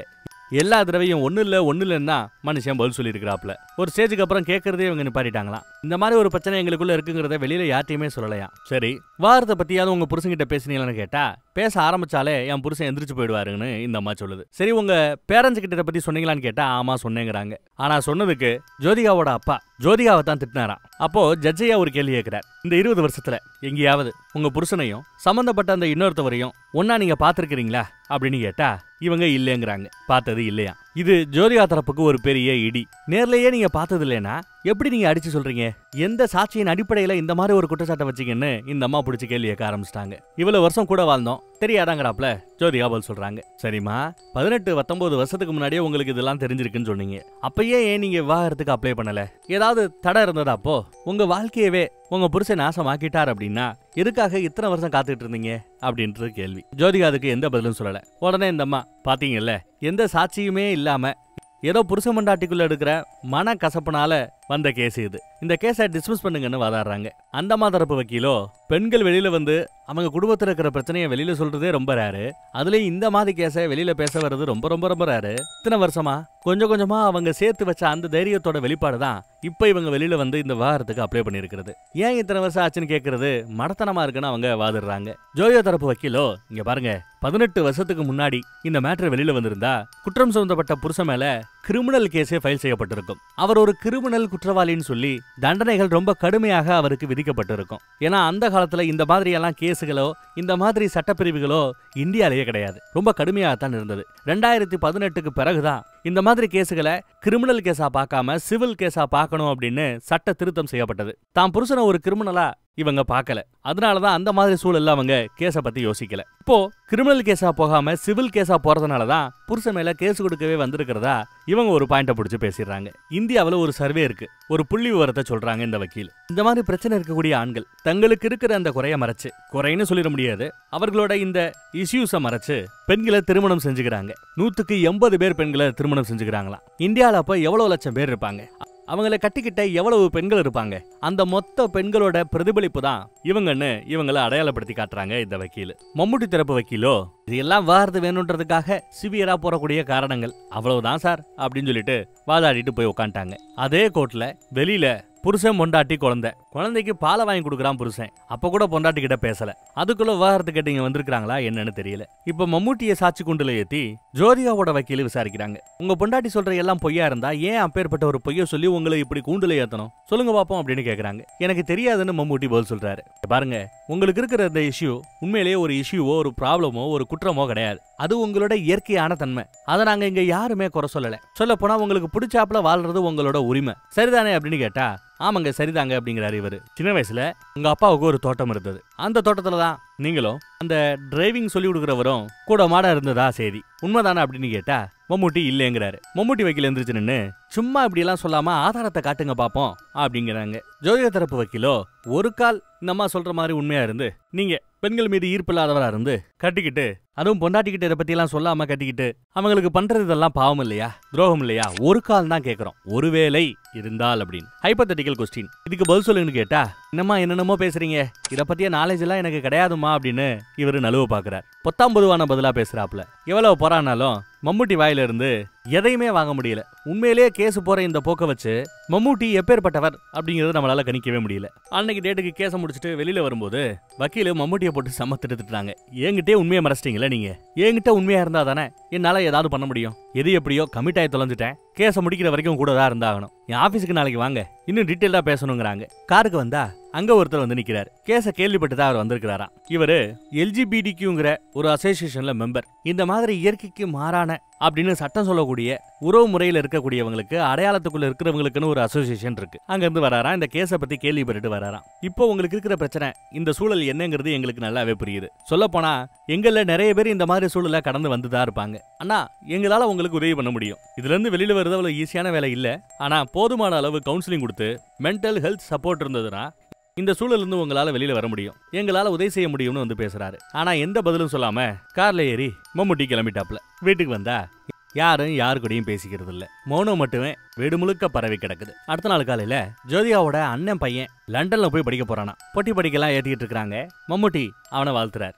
எல்லா தடவையும் ஒண்ணு இல்ல ஒண்ணு இல்லைன்னா மனுஷன் பதில் சொல்லியிருக்கிறாப்ல ஒரு ஸ்டேஜுக்கு அப்புறம் கேட்கறதே இவங்க நிப்பாட்டிட்டாங்களாம் இந்த மாதிரி ஒரு பிரச்சனை எங்களுக்குள்ள இருக்குங்கிறத வெளியில யார்ட்டையுமே சொல்லலையாம் சரி வாரத்தை பத்தியாவது உங்க புருஷன்கிட்ட பேசுனீங்களான்னு கேட்டா பேச ஆரம்பிச்சாலே என் புருஷன் எந்திரிச்சு போயிடுவாருன்னு இந்த அம்மா சொல்லுது சரி உங்க பேரண்ட்ஸ் கிட்ட இதை பத்தி சொன்னீங்களான்னு கேட்டா ஆமா சொன்னேங்கிறாங்க ஆனா சொன்னதுக்கு ஜோதிகாவோட அப்பா ஜோதிகாவை தான் திட்டினாராம் அப்போ ஜட்ஜையா ஒரு கேள்வி கேட்கிறார் இந்த இருபது வருஷத்துல எங்கேயாவது உங்க புருஷனையும் சம்பந்தப்பட்ட அந்த இன்னொருத்தவரையும் ஒன்னா நீங்க பாத்திருக்கிறீங்களா அப்படின்னு கேட்டா இவங்க இல்லைங்கிறாங்க பார்த்தது இல்லையா இது ஜோதிகா தரப்புக்கு ஒரு பெரிய இடி நேர்லயே நீங்க பார்த்தது இல்லைன்னா எப்படி நீங்க அடிச்சு சொல்றீங்க எந்த சாட்சியின் அடிப்படையில இந்த மாதிரி ஒரு குற்றச்சாட்டை வச்சீங்கன்னு இந்த அம்மா பிடிச்சி கேள்வி கேட்க ஆரம்பிச்சிட்டாங்க இவ்வளவு வருஷம் கூட வாழ்ந்தோம் தெரியாதாங்கிறாப்ல ஜோதிகா பதில் சொல்றாங்க சரிம்மா பதினெட்டு பத்தொன்பது வருஷத்துக்கு முன்னாடியே உங்களுக்கு இதெல்லாம் தெரிஞ்சிருக்குன்னு சொன்னீங்க அப்பயே ஏன் நீங்க விவாகரத்துக்கு அப்ளை பண்ணல ஏதாவது தடை இருந்ததா அப்போ உங்க வாழ்க்கையவே உங்க புருஷன் நாசமாக்கிட்டார் அப்படின்னா எதுக்காக இத்தனை வருஷம் காத்துட்டு இருந்தீங்க அப்படின்றது கேள்வி ஜோதிகா அதுக்கு எந்த பதிலும் சொல்லல உடனே இந்த அம்மா பாத்தீங்கல்ல எந்த சாட்சியுமே இல்லாம ஏதோ புருஷ மண்டாட்டிக்குள்ள எடுக்கிற மன கசப்புனால வந்த கேஸ் இது இந்த கேஸை டிஸ்மிஸ் பண்ணுங்கன்னு வாதாடுறாங்க அந்த அம்மா தரப்பு வக்கீலோ பெண்கள் வெளியில வந்து அவங்க குடும்பத்துல இருக்கிற பிரச்சனையை வெளியில சொல்றதே ரொம்ப ரேரு அதுலயும் இந்த மாதிரி கேஸை வெளியில பேச வர்றது ரொம்ப ரொம்ப ரொம்ப ரேரு இத்தனை வருஷமா கொஞ்சம் கொஞ்சமா அவங்க சேர்த்து வச்ச அந்த தைரியத்தோட வெளிப்பாடு தான் இப்ப இவங்க வெளியில வந்து இந்த விவாகரத்துக்கு அப்ளை பண்ணிருக்கிறது ஏன் இத்தனை வருஷம் ஆச்சுன்னு கேக்குறது மடத்தனமா இருக்குன்னு அவங்க வாதிடுறாங்க ஜோயோ தரப்பு வக்கீலோ இங்க பாருங்க பதினெட்டு வருஷத்துக்கு முன்னாடி இந்த மேட்டர் வெளியில வந்திருந்தா குற்றம் சுமந்தப்பட்ட புருஷன் மேல கிரிமினல் கேஸே ஃபைல் செய்யப்பட்டிருக்கும் அவர் ஒரு கிரிமினல் குற்றவாளின்னு சொல்லி தண்டனைகள் ரொம்ப கடுமையாக அவருக்கு விதிக்கப்பட்டிருக்கும் ஏன்னா அந்த காலத்துல இந்த மாதிரி எல்லாம் கேஸுகளோ இந்த மாதிரி சட்டப்பிரிவுகளோ இந்தியாலேயே கிடையாது ரொம்ப கடுமையாக தான் இருந்தது ரெண்டாயிரத்தி பதினெட்டுக்கு பிறகுதான் இந்த மாதிரி கேஸுகளை கிரிமினல் கேஸா பார்க்காம சிவில் கேஸா பார்க்கணும் அப்படின்னு சட்ட திருத்தம் செய்யப்பட்டது தான் புருஷனை ஒரு கிரிமினலா இவங்க பார்க்கல அதனாலதான் அந்த மாதிரி சூழல்ல அவங்க கேஸ பத்தி யோசிக்கல இப்போ கிரிமினல் கேஸா போகாம சிவில் கேஸா போறதுனால தான் புருஷன் மேல கேஸ் கொடுக்கவே வந்திருக்கிறதா இவங்க ஒரு பாயிண்ட பிடிச்சு பேசிடுறாங்க இந்தியாவுல ஒரு சர்வே இருக்கு ஒரு புள்ளி விவரத்தை சொல்றாங்க இந்த வக்கீல் இந்த மாதிரி பிரச்சனை இருக்கக்கூடிய ஆண்கள் தங்களுக்கு இருக்கிற அந்த குறைய மறைச்சு குறைன்னு சொல்லிட முடியாது அவர்களோட இந்த இஷ்யூஸை மறைச்சு பெண்களை திருமணம் செஞ்சுக்கிறாங்க நூத்துக்கு எண்பது பேர் பெண்களை திருமணம் செஞ்சுக்கிறாங்களாம் இந்தியால அப்ப எவ்வளவு லட்சம் பேர் இருப்பாங்க அவங்கள கட்டிக்கிட்ட எவ்வளவு பெண்கள் இருப்பாங்க அந்த மொத்த பெண்களோட பிரதிபலிப்பு தான் இவங்கன்னு இவங்கள அடையாளப்படுத்தி காட்டுறாங்க இந்த வக்கீல் மம்முட்டி தரப்பு வக்கீலோ இது எல்லாம் வாரது வேணுன்றதுக்காக சிவியரா போறக்கூடிய காரணங்கள் அவ்வளவுதான் சார் அப்படின்னு சொல்லிட்டு வாதாடிட்டு போய் உட்காந்துட்டாங்க அதே கோர்ட்ல வெளியில புருஷன் பொண்டாட்டி குழந்தை குழந்தைக்கு பாலை வாங்கி கொடுக்குறான் புருஷன் அப்ப கூட பொண்டாட்டி கிட்ட பேசல அதுக்குள்ள விவாகரத்து கேட்டு இங்க வந்திருக்காங்களா என்னன்னு தெரியல இப்ப மம்முட்டியை சாட்சி குண்டுல ஏத்தி ஜோதிகாவோட வக்கீல் விசாரிக்கிறாங்க உங்க பொண்டாட்டி சொல்ற எல்லாம் பொய்யா இருந்தா ஏன் அப்பேற்பட்ட ஒரு பொய்ய சொல்லி உங்களை இப்படி கூண்டுல ஏத்தணும் சொல்லுங்க பாப்போம் அப்படின்னு கேக்குறாங்க எனக்கு தெரியாதுன்னு மம்முட்டி பதில் சொல்றாரு பாருங்க உங்களுக்கு இருக்கிற இந்த இஷ்யூ உண்மையிலேயே ஒரு இஷ்யூவோ ஒரு ப்ராப்ளமோ ஒரு குற்றமோ கிடையாது அது உங்களோட இயற்கையான தன்மை அதை நாங்க இங்க யாருமே குறை சொல்லல சொல்ல போனா உங்களுக்கு பிடிச்சாப்புல வாழ்றது உங்களோட உரிமை சரிதானே அப்படின்னு கேட்டா ஆமாங்க சரிதாங்க அப்படிங்கிறாரு இவரு சின்ன வயசுல உங்க அப்பாவுக்கு ஒரு தோட்டம் இருந்தது அந்த தோட்டத்துல தான் நீங்களும் அந்த டிரைவிங் சொல்லி கொடுக்குறவரும் கூட மாட இருந்ததா சரி உண்மைதானே அப்படின்னு கேட்டா மம்முட்டி இல்லைங்கிறாரு மம்முட்டி வக்கீல் எந்திரிச்சு நின்னு சும்மா இப்படி எல்லாம் சொல்லாம ஆதாரத்தை காட்டுங்க பாப்போம் அப்படிங்கிறாங்க ஜோதிக தரப்பு வக்கீலோ ஒரு கால் இந்த அம்மா சொல்ற மாதிரி உண்மையா இருந்து நீங்க பெண்கள் மீது ஈர்ப்பு இல்லாதவரா இருந்து கட்டிக்கிட்டு அதுவும் பொண்டாட்டிக்கிட்ட இதை பத்தி எல்லாம் சொல்லாம கட்டிக்கிட்டு அவங்களுக்கு பண்றது இதெல்லாம் பாவம் இல்லையா துரோகம் இல்லையா ஒரு கால் தான் கேக்குறோம் ஒருவேளை இருந்தால் அப்படின்னு ஹைப்பத்தட்டிக்கல் கொஸ்டின் இதுக்கு பதில் சொல்லுங்கன்னு கேட்டா என்னம்மா என்னென்னமோ பேசுறீங்க இத பத்திய நாலேஜ் எல்லாம் எனக்கு கிடையாதுமா அப்படின்னு இவரு நழுவ பாக்குறார் பொத்தாம் பொதுவான பதிலா பேசுறாப்ல எவ்வளவு போறானாலும் மம்முட்டி வாயில இருந்து எதையுமே வாங்க முடியல உண்மையிலேயே கேஸ் போற இந்த போக்க வச்சு மம்முட்டி எப்பேற்பட்டவர் அப்படிங்கறத நம்மளால கணிக்கவே முடியல அன்னைக்கு டேட்டுக்கு கேஸை முடிச்சுட்டு வெளியில வரும்போது வக்கீல் மம்முட்டியை போட்டு செம்ம திட்டுறாங்க என்கிட்டயே உண்மையை மறைச்சிட்டீங்களா நீங்க என்கிட்ட உண்மையா இருந்தா தானே என்னால ஏதாவது பண்ண முடியும் எது எப்படியோ கமிட் ஆகி தொலைஞ்சிட்டேன் கேஸை முடிக்கிற வரைக்கும் கூட தான் இருந்தாகணும் என் ஆபீஸுக்கு நாளைக்கு வாங்க இன்னும் டீட்டெயிலா பேசணுங்கிறாங்க காருக்கு வந்தா அங்க ஒருத்தர் வந்து நிக்கிறாரு கேஸ கேள்விப்பட்டு தான் அவர் வந்திருக்கிறாராம் இவரு எல்ஜிபிடிக்குங்கிற ஒரு அசோசியேஷன்ல மெம்பர் இந்த மாதிரி இயற்கைக்கு மாறான அப்படின்னு சட்டம் சொல்லக்கூடிய உறவு முறையில் இருக்கக்கூடியவங்களுக்கு அடையாளத்துக்குள்ள இருக்கிறவங்களுக்குன்னு ஒரு அசோசியேஷன் இருக்கு அங்க இருந்து வராராம் இந்த கேஸை பத்தி கேள்விப்பட்டுட்டு வராராம் இப்போ உங்களுக்கு இருக்கிற பிரச்சனை இந்த சூழல் என்னங்கிறது எங்களுக்கு நல்லாவே புரியுது சொல்ல போனா எங்கள நிறைய பேர் இந்த மாதிரி சூழலை கடந்து வந்துதான் இருப்பாங்க ஆனா எங்களால உங்களுக்கு உதவி பண்ண முடியும் இதுல இருந்து வெளியில வருது அவ்வளவு ஈஸியான வேலை இல்ல ஆனா போதுமான அளவு கவுன்சிலிங் கொடுத்து மென்டல் ஹெல்த் சப்போர்ட் இருந்ததுன்னா இந்த சூழல்ல இருந்து உங்களால வெளியில வர முடியும் எங்களால உதவி செய்ய முடியும்னு வந்து பேசுறாரு ஆனா எந்த பதிலும் சொல்லாம கார்ல ஏறி மம்முட்டி கிளம்பிட்டாப்ல வீட்டுக்கு வந்தா யாரும் யாரு கூடயும் பேசிக்கிறது இல்ல மௌனம் மட்டுமே வீடு முழுக்க பரவி கிடக்குது அடுத்த நாள் காலையில ஜோதிகாவோட அண்ணன் பையன் லண்டன்ல போய் படிக்க போறானா பொட்டி படிக்கலாம் ஏத்திக்கிட்டு இருக்காங்க மம்முட்டி அவனை வாழ்த்துறார்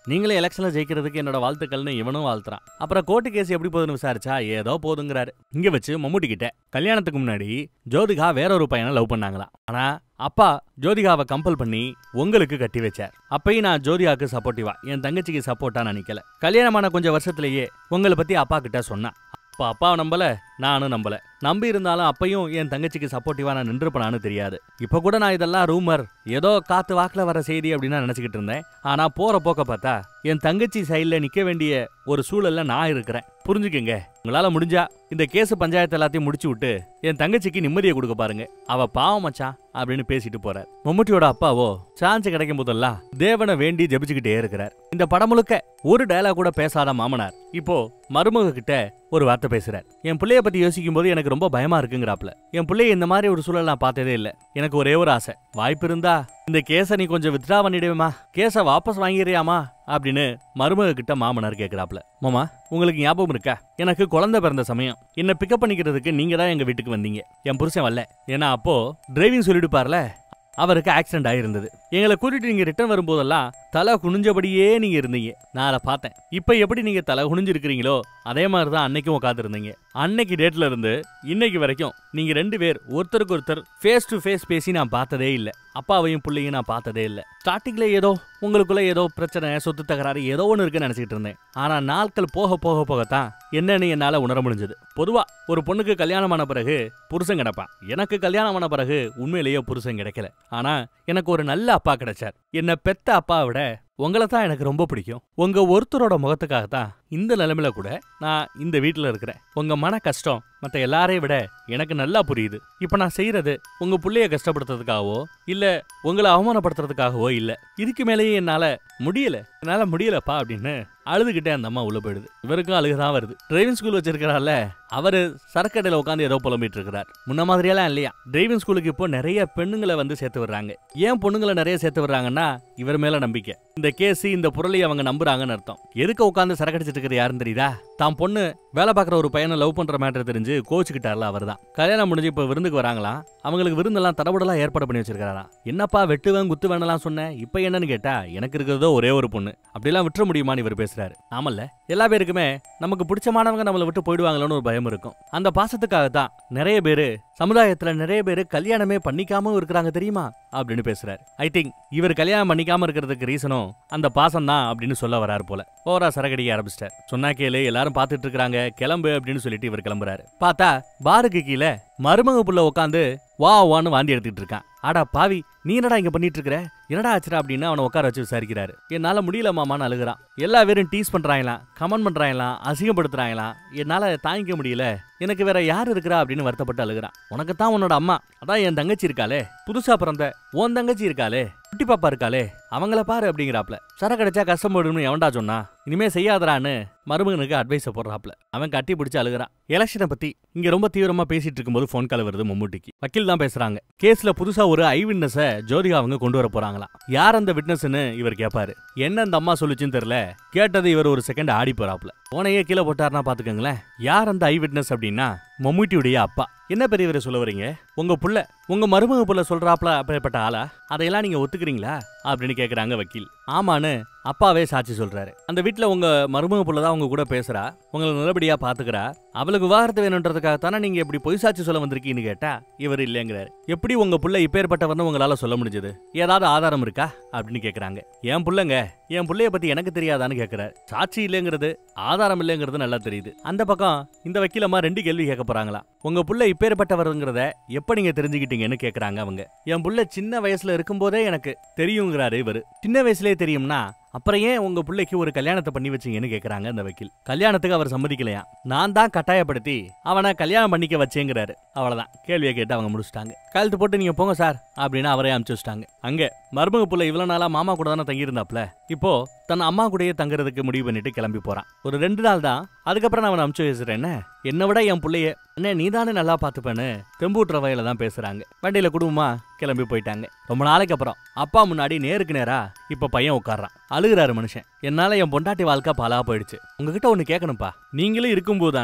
நீங்களே எலெக்ஷன்ல ஜெயிக்கிறதுக்கு என்னோட வாழ்த்துக்கள்னு இவனும் வாழ்த்துறான் அப்புறம் கோர்ட்டு கேஸ் எப்படி போகுதுன்னு விசாரிச்சா ஏதோ போதுங்கிறாரு இங்க வச்சு மம்முட்டி கிட்ட கல்யாணத்துக்கு முன்னாடி ஜோதிகா வேற ஒரு பையனை லவ் பண்ணாங்களாம் ஆனா அப்பா ஜோதிகாவை கம்பல் பண்ணி உங்களுக்கு கட்டி வச்சார் அப்பயும் நான் ஜோதிகாவுக்கு சப்போர்ட்டிவா என் தங்கச்சிக்கு சப்போர்ட்டா நான் நிக்கல கல்யாணமான கொஞ்சம் வருஷத்திலேயே உங்களை பத்தி அப்பா கிட்ட சொன்னா அப்ப அப்பாவை நம்பல நானும் நம்பல நம்பி இருந்தாலும் அப்பையும் என் தங்கச்சிக்கு சப்போர்ட்டிவா நான் நின்றுப்பனான்னு தெரியாது இப்ப கூட நான் இதெல்லாம் ரூமர் ஏதோ காத்து வாக்குல வர செய்தி அப்படின்னு நான் நினைச்சுக்கிட்டு இருந்தேன் ஆனா போற போக்க பார்த்தா என் தங்கச்சி சைடுல நிக்க வேண்டிய ஒரு சூழல்ல நான் இருக்கிறேன் புரிஞ்சுக்கங்க உங்களால முடிஞ்சா இந்த கேஸ் பஞ்சாயத்து எல்லாத்தையும் முடிச்சு விட்டு என் தங்கச்சிக்கு நிம்மதியை கொடுக்க பாருங்க அவ பாவம் மச்சான் அப்படின்னு பேசிட்டு போறார் மம்முட்டியோட அப்பாவோ சான்ஸ் கிடைக்கும் போதெல்லாம் தேவனை வேண்டி ஜெபிச்சுக்கிட்டே இருக்கிறார் இந்த படம் முழுக்க ஒரு டயலாக் கூட பேசாத மாமனார் இப்போ மருமக கிட்ட ஒரு வார்த்தை பேசுறார் என் பிள்ளைய பத்தி யோசிக்கும் போது எனக்கு ரொம்ப பயமா இருக்குங்கிறாப்ல என் பிள்ளைய இந்த மாதிரி ஒரு சூழல் நான் பார்த்ததே இல்ல எனக்கு ஒரே ஒரு ஆசை வாய்ப்பு இருந்தா இந்த கேஸை நீ கொஞ்சம் வித்ரா பண்ணிடுவேமா கேஸை வாபஸ் வாங்கிறியாமா அப்படின்னு மருமக கிட்ட மாமனார் கேக்குறாப்ல மாமா உங்களுக்கு ஞாபகம் இருக்கா எனக்கு குழந்தை பிறந்த சமயம் என்ன பிக்கப் பண்ணிக்கிறதுக்கு நீங்க தான் எங்க வீட்டுக்கு வந்தீங்க என் புருஷன் வரல ஏன்னா அப்போ டிரைவிங் சொல்லிடுப்பார்ல அவருக்கு ஆக்சிடென்ட் ஆயிருந்தது எங்களை கூட்டிட்டு நீங்க ரிட்டர்ன் வரும்போதெல்லாம் தலை குனிஞ்சபடியே நீங்க இருந்தீங்க நான் அதை பார்த்தேன் இப்போ எப்படி நீங்க தலை குனிஞ்சிருக்கிறீங்களோ அதே மாதிரி தான் அன்னைக்கும் உட்காந்துருந்தீங்க அன்னைக்கு டேட்ல இருந்து இன்னைக்கு வரைக்கும் நீங்க ரெண்டு பேர் ஒருத்தருக்கு ஒருத்தர் ஃபேஸ் டு ஃபேஸ் பேசி நான் பார்த்ததே இல்லை அப்பாவையும் பிள்ளையும் நான் பார்த்ததே இல்லை ஸ்டார்டிங்ல ஏதோ உங்களுக்குள்ள ஏதோ பிரச்சனை சொத்து தகராறு ஏதோ ஒன்று இருக்குன்னு நினைச்சிட்டு இருந்தேன் ஆனா நாட்கள் போக போக போகத்தான் என்னன்னு என்னால உணர முடிஞ்சது பொதுவா ஒரு பொண்ணுக்கு கல்யாணம் ஆன பிறகு புருஷன் கிடப்பான் எனக்கு கல்யாணம் ஆன பிறகு உண்மையிலேயே புருஷன் கிடைக்கல ஆனா எனக்கு ஒரு நல்ல அப்பா கிடைச்சார் என்ன பெத்த அப்பாவை விட உங்களை தான் எனக்கு ரொம்ப பிடிக்கும் உங்க ஒருத்தரோட முகத்துக்காக தான் இந்த நிலைமையில கூட நான் இந்த வீட்டில் இருக்கிறேன் உங்க மன கஷ்டம் மற்ற எல்லாரையும் விட எனக்கு நல்லா புரியுது இப்போ நான் செய்யறது உங்க புள்ளைய கஷ்டப்படுத்துறதுக்காகவோ இல்ல உங்களை அவமானப்படுத்துறதுக்காகவோ இல்ல இதுக்கு மேலேயே என்னால முடியல என்னால முடியலப்பா அப்படின்னு அழுதுகிட்டே அந்த அம்மா உள்ள போயிடுது இவருக்கும் அழுகுதான் வருது டிரைவிங் ஸ்கூல் வச்சிருக்கிறார்ல அவரு சரக்கடையில உட்காந்து ஏதோ புலம்பிட்டு இருக்கிறார் முன்ன மாதிரியெல்லாம் இல்லையா டிரைவிங் ஸ்கூலுக்கு இப்போ நிறைய பெண்ணுங்களை வந்து சேர்த்து விடுறாங்க ஏன் பொண்ணுங்களை நிறைய சேர்த்து விடுறாங்கன்னா இவர் மேல நம்பிக்கை இந்த கேஸ் இந்த புரளி அவங்க நம்புறாங்கன்னு அர்த்தம் எதுக்கு உட்காந்து சரக்கடிச்சிட்டு இருக்கிறது யாருன்னு தெரியுதா தான் பொண்ணு வேலை பார்க்குற ஒரு பையனை லவ் பண்ற மேட்டர் தெரிஞ்சு கோச்சுக்கிட்டார்ல அவர் தான் கல்யாணம் முடிஞ்சு இப்போ விருந்துக்கு வராங்களாம் அவங்களுக்கு விருந்தெல்லாம் தடபுடலாம் ஏற்பாடு பண்ணி வச்சிருக்காராம் என்னப்பா வெட்டுவேன் குத்து வேணலாம் சொன்னேன் இப்போ என்னன்னு கேட்டா எனக்கு இருக்கிறதோ ஒரே ஒரு பொண்ணு அப்படிலாம் விட்டுற முடியுமான்னு இவர் பேசுறாரு ஆமல்ல எல்லா பேருக்குமே நமக்கு பிடிச்சமானவங்க நம்மளை விட்டு போயிடுவாங்களோன்னு ஒரு பயம் இருக்கும் அந்த பாசத்துக்காக தான் நிறைய பேரு சமுதாயத்துல நிறைய பேரு கல்யாணமே பண்ணிக்காம இருக்கிறாங்க தெரியுமா அப்படின்னு பேசுறாரு ஐ திங்க் இவர் கல்யாணம் பண்ணிக்காம இருக்கிறதுக்கு ரீசனும் அந்த பாசம் தான் அப்படின்னு சொல்ல வராரு போல ஓரா சரகடிக்க ஆரம்பிச்சிட்டார் சொன்னா கேளு எல்லாரும் பார்த்துட்டு இருக்காங்க கிளம்பு அப்படின்னு சொல்லிட்டு இவர் கிளம்புறாரு பார்த்தா பாருக்கு கீழே மருமக புள்ள உட்காந்து வா வான்னு வாந்தி எடுத்துக்கிட்டு இருக்கான் ஆடா பாவி நீ என்னடா இங்க பண்ணிட்டு இருக்கிற என்னடா ஆச்சுடா அப்படின்னு அவனை உட்கார வச்சு விசாரிக்கிறாரு என்னால முடியல மாமான்னு அழுகுறான் எல்லா பேரும் டீஸ் பண்றாங்களாம் கமெண்ட் பண்றாங்களாம் அசிங்கப்படுத்துறாங்களாம் என்னால தாங்கிக்க முடியல எனக்கு வேற யார் இருக்கிறா அப்படின்னு வருத்தப்பட்டு அழுகுறான் உனக்கு தான் உன்னோட அம்மா அதான் என் தங்கச்சி இருக்காளே புதுசா பிறந்த உன் தங்கச்சி இருக்காளே குட்டி பாப்பா இருக்காளே அவங்கள பாரு அப்படிங்கிறாப்ல சர கிடைச்சா கஷ்டம் போடுன்னு எவன்டா சொன்னா இனிமே செய்யாதடான்னு மருமகனுக்கு அட்வைஸை போடுறாப்ல அவன் கட்டி பிடிச்சு அழுகுறான் எலெக்ஷனை பத்தி இங்க ரொம்ப தீவிரமா பேசிட்டு இருக்கும்போது ஃபோன் கால் வருது மம்முட்டிக்கு வக்கீல் தான் பேசுறாங்க கேஸ்ல புதுசா ஒரு ஐ விட்னஸ ஜோதிகா அவங்க கொண்டு வர போறாங்களாம் யார் அந்த விட்னஸ்னு இவர் கேட்பாரு என்ன அந்த அம்மா சொல்லுச்சுன்னு தெரியல கேட்டது இவர் ஒரு செகண்ட் ஆடி போறாப்ல போனையே கீழே போட்டாருன்னா பாத்துக்கோங்களேன் யார் அந்த ஐ விட்னஸ் அப்படின்னா மம்முட்டியுடைய அப்பா என்ன பெரியவரை சொல்ல வரீங்க உங்க புள்ள உங்க மருமக புள்ள சொல்றாப்ல அப்பேற்பட்ட ஆளா அதையெல்லாம் நீங்க ஒத்துக்கிறீங்களா அப்படின்னு கேக்குறாங்க வக்கீல் ஆமான்னு அப்பாவே சாட்சி சொல்றாரு அந்த வீட்ல உங்க மருமக புள்ள தான் உங்க கூட பேசுறா உங்களை நல்லபடியா பாத்துக்கிறா அவளுக்கு விவாகரத்து வேணுன்றதுக்காக தானே நீங்க இப்படி பொய் சாட்சி சொல்ல வந்திருக்கீங்கன்னு கேட்டா இவர் இல்லைங்கிறாரு எப்படி உங்க புள்ள இப்பேற்பட்டவர்னு உங்களால சொல்ல முடிஞ்சது ஏதாவது ஆதாரம் இருக்கா அப்படின்னு கேக்குறாங்க என் புள்ளங்க என் புள்ளைய பத்தி எனக்கு தெரியாதான்னு கேக்குறாரு சாட்சி இல்லைங்கிறது ஆதாரம் இல்லைங்கிறது நல்லா தெரியுது அந்த பக்கம் இந்த வக்கீலம்மா ரெண்டு கேள்வி கேட்க போறாங்களா உங்க புள்ள இப்பேற்பட்டவருங்கிறத எப்ப நீங்க தெரிஞ்சுக்கிட்டீங்கன்னு கேக்குறாங்க அவங்க என் புள்ள சின்ன வயசுல இருக்கும்போதே எனக்கு தெரியுங்கிறாரு இவரு சின்ன வயசுலயே தெரியும்னா அப்புறம் ஏன் உங்க பிள்ளைக்கு ஒரு கல்யாணத்தை பண்ணி வச்சீங்கன்னு கேக்குறாங்க அந்த வக்கீல் கல்யாணத்துக்கு அவர் சம்மதிக்கலையா நான் தான் கட்டாயப்படுத்தி அவனை கல்யாணம் பண்ணிக்க வச்சேங்கிறாரு அவ்வளவுதான் கேள்வியை கேட்டு அவங்க முடிச்சிட்டாங்க கழுத்து போட்டு நீங்க போங்க சார் அப்படின்னு அவரே அனுப்பிச்சு வச்சிட்டாங்க அங்க மருமக புள்ள இவ்வளவு நாளா மாமா கூட தானே தங்கியிருந்தாப்ல இப்போ தன் அம்மா கூடயே தங்குறதுக்கு முடிவு பண்ணிட்டு கிளம்பி போறான் ஒரு ரெண்டு நாள் தான் அதுக்கப்புறம் நான் அவனை அனுப்பிச்சு வச்சுறேன் என்ன என்னை விட என் புள்ளைய அண்ணே நீ தானே நல்லா பார்த்துப்பேன்னு தெம்பூட்டுற வகையில தான் பேசுறாங்க வண்டியில குடும்பமா கிளம்பி போயிட்டாங்க ரொம்ப நாளைக்கு அப்புறம் அப்பா முன்னாடி நேருக்கு நேரா இப்ப பையன் உட்கார்றான் அழுகுறாரு மனுஷன் என்னால என் பொண்டாட்டி வாழ்க்கை பாலா போயிடுச்சு உங்ககிட்ட ஒண்ணு கேட்கணும்ப்பா நீங்களும் இருக்கும்போது தானே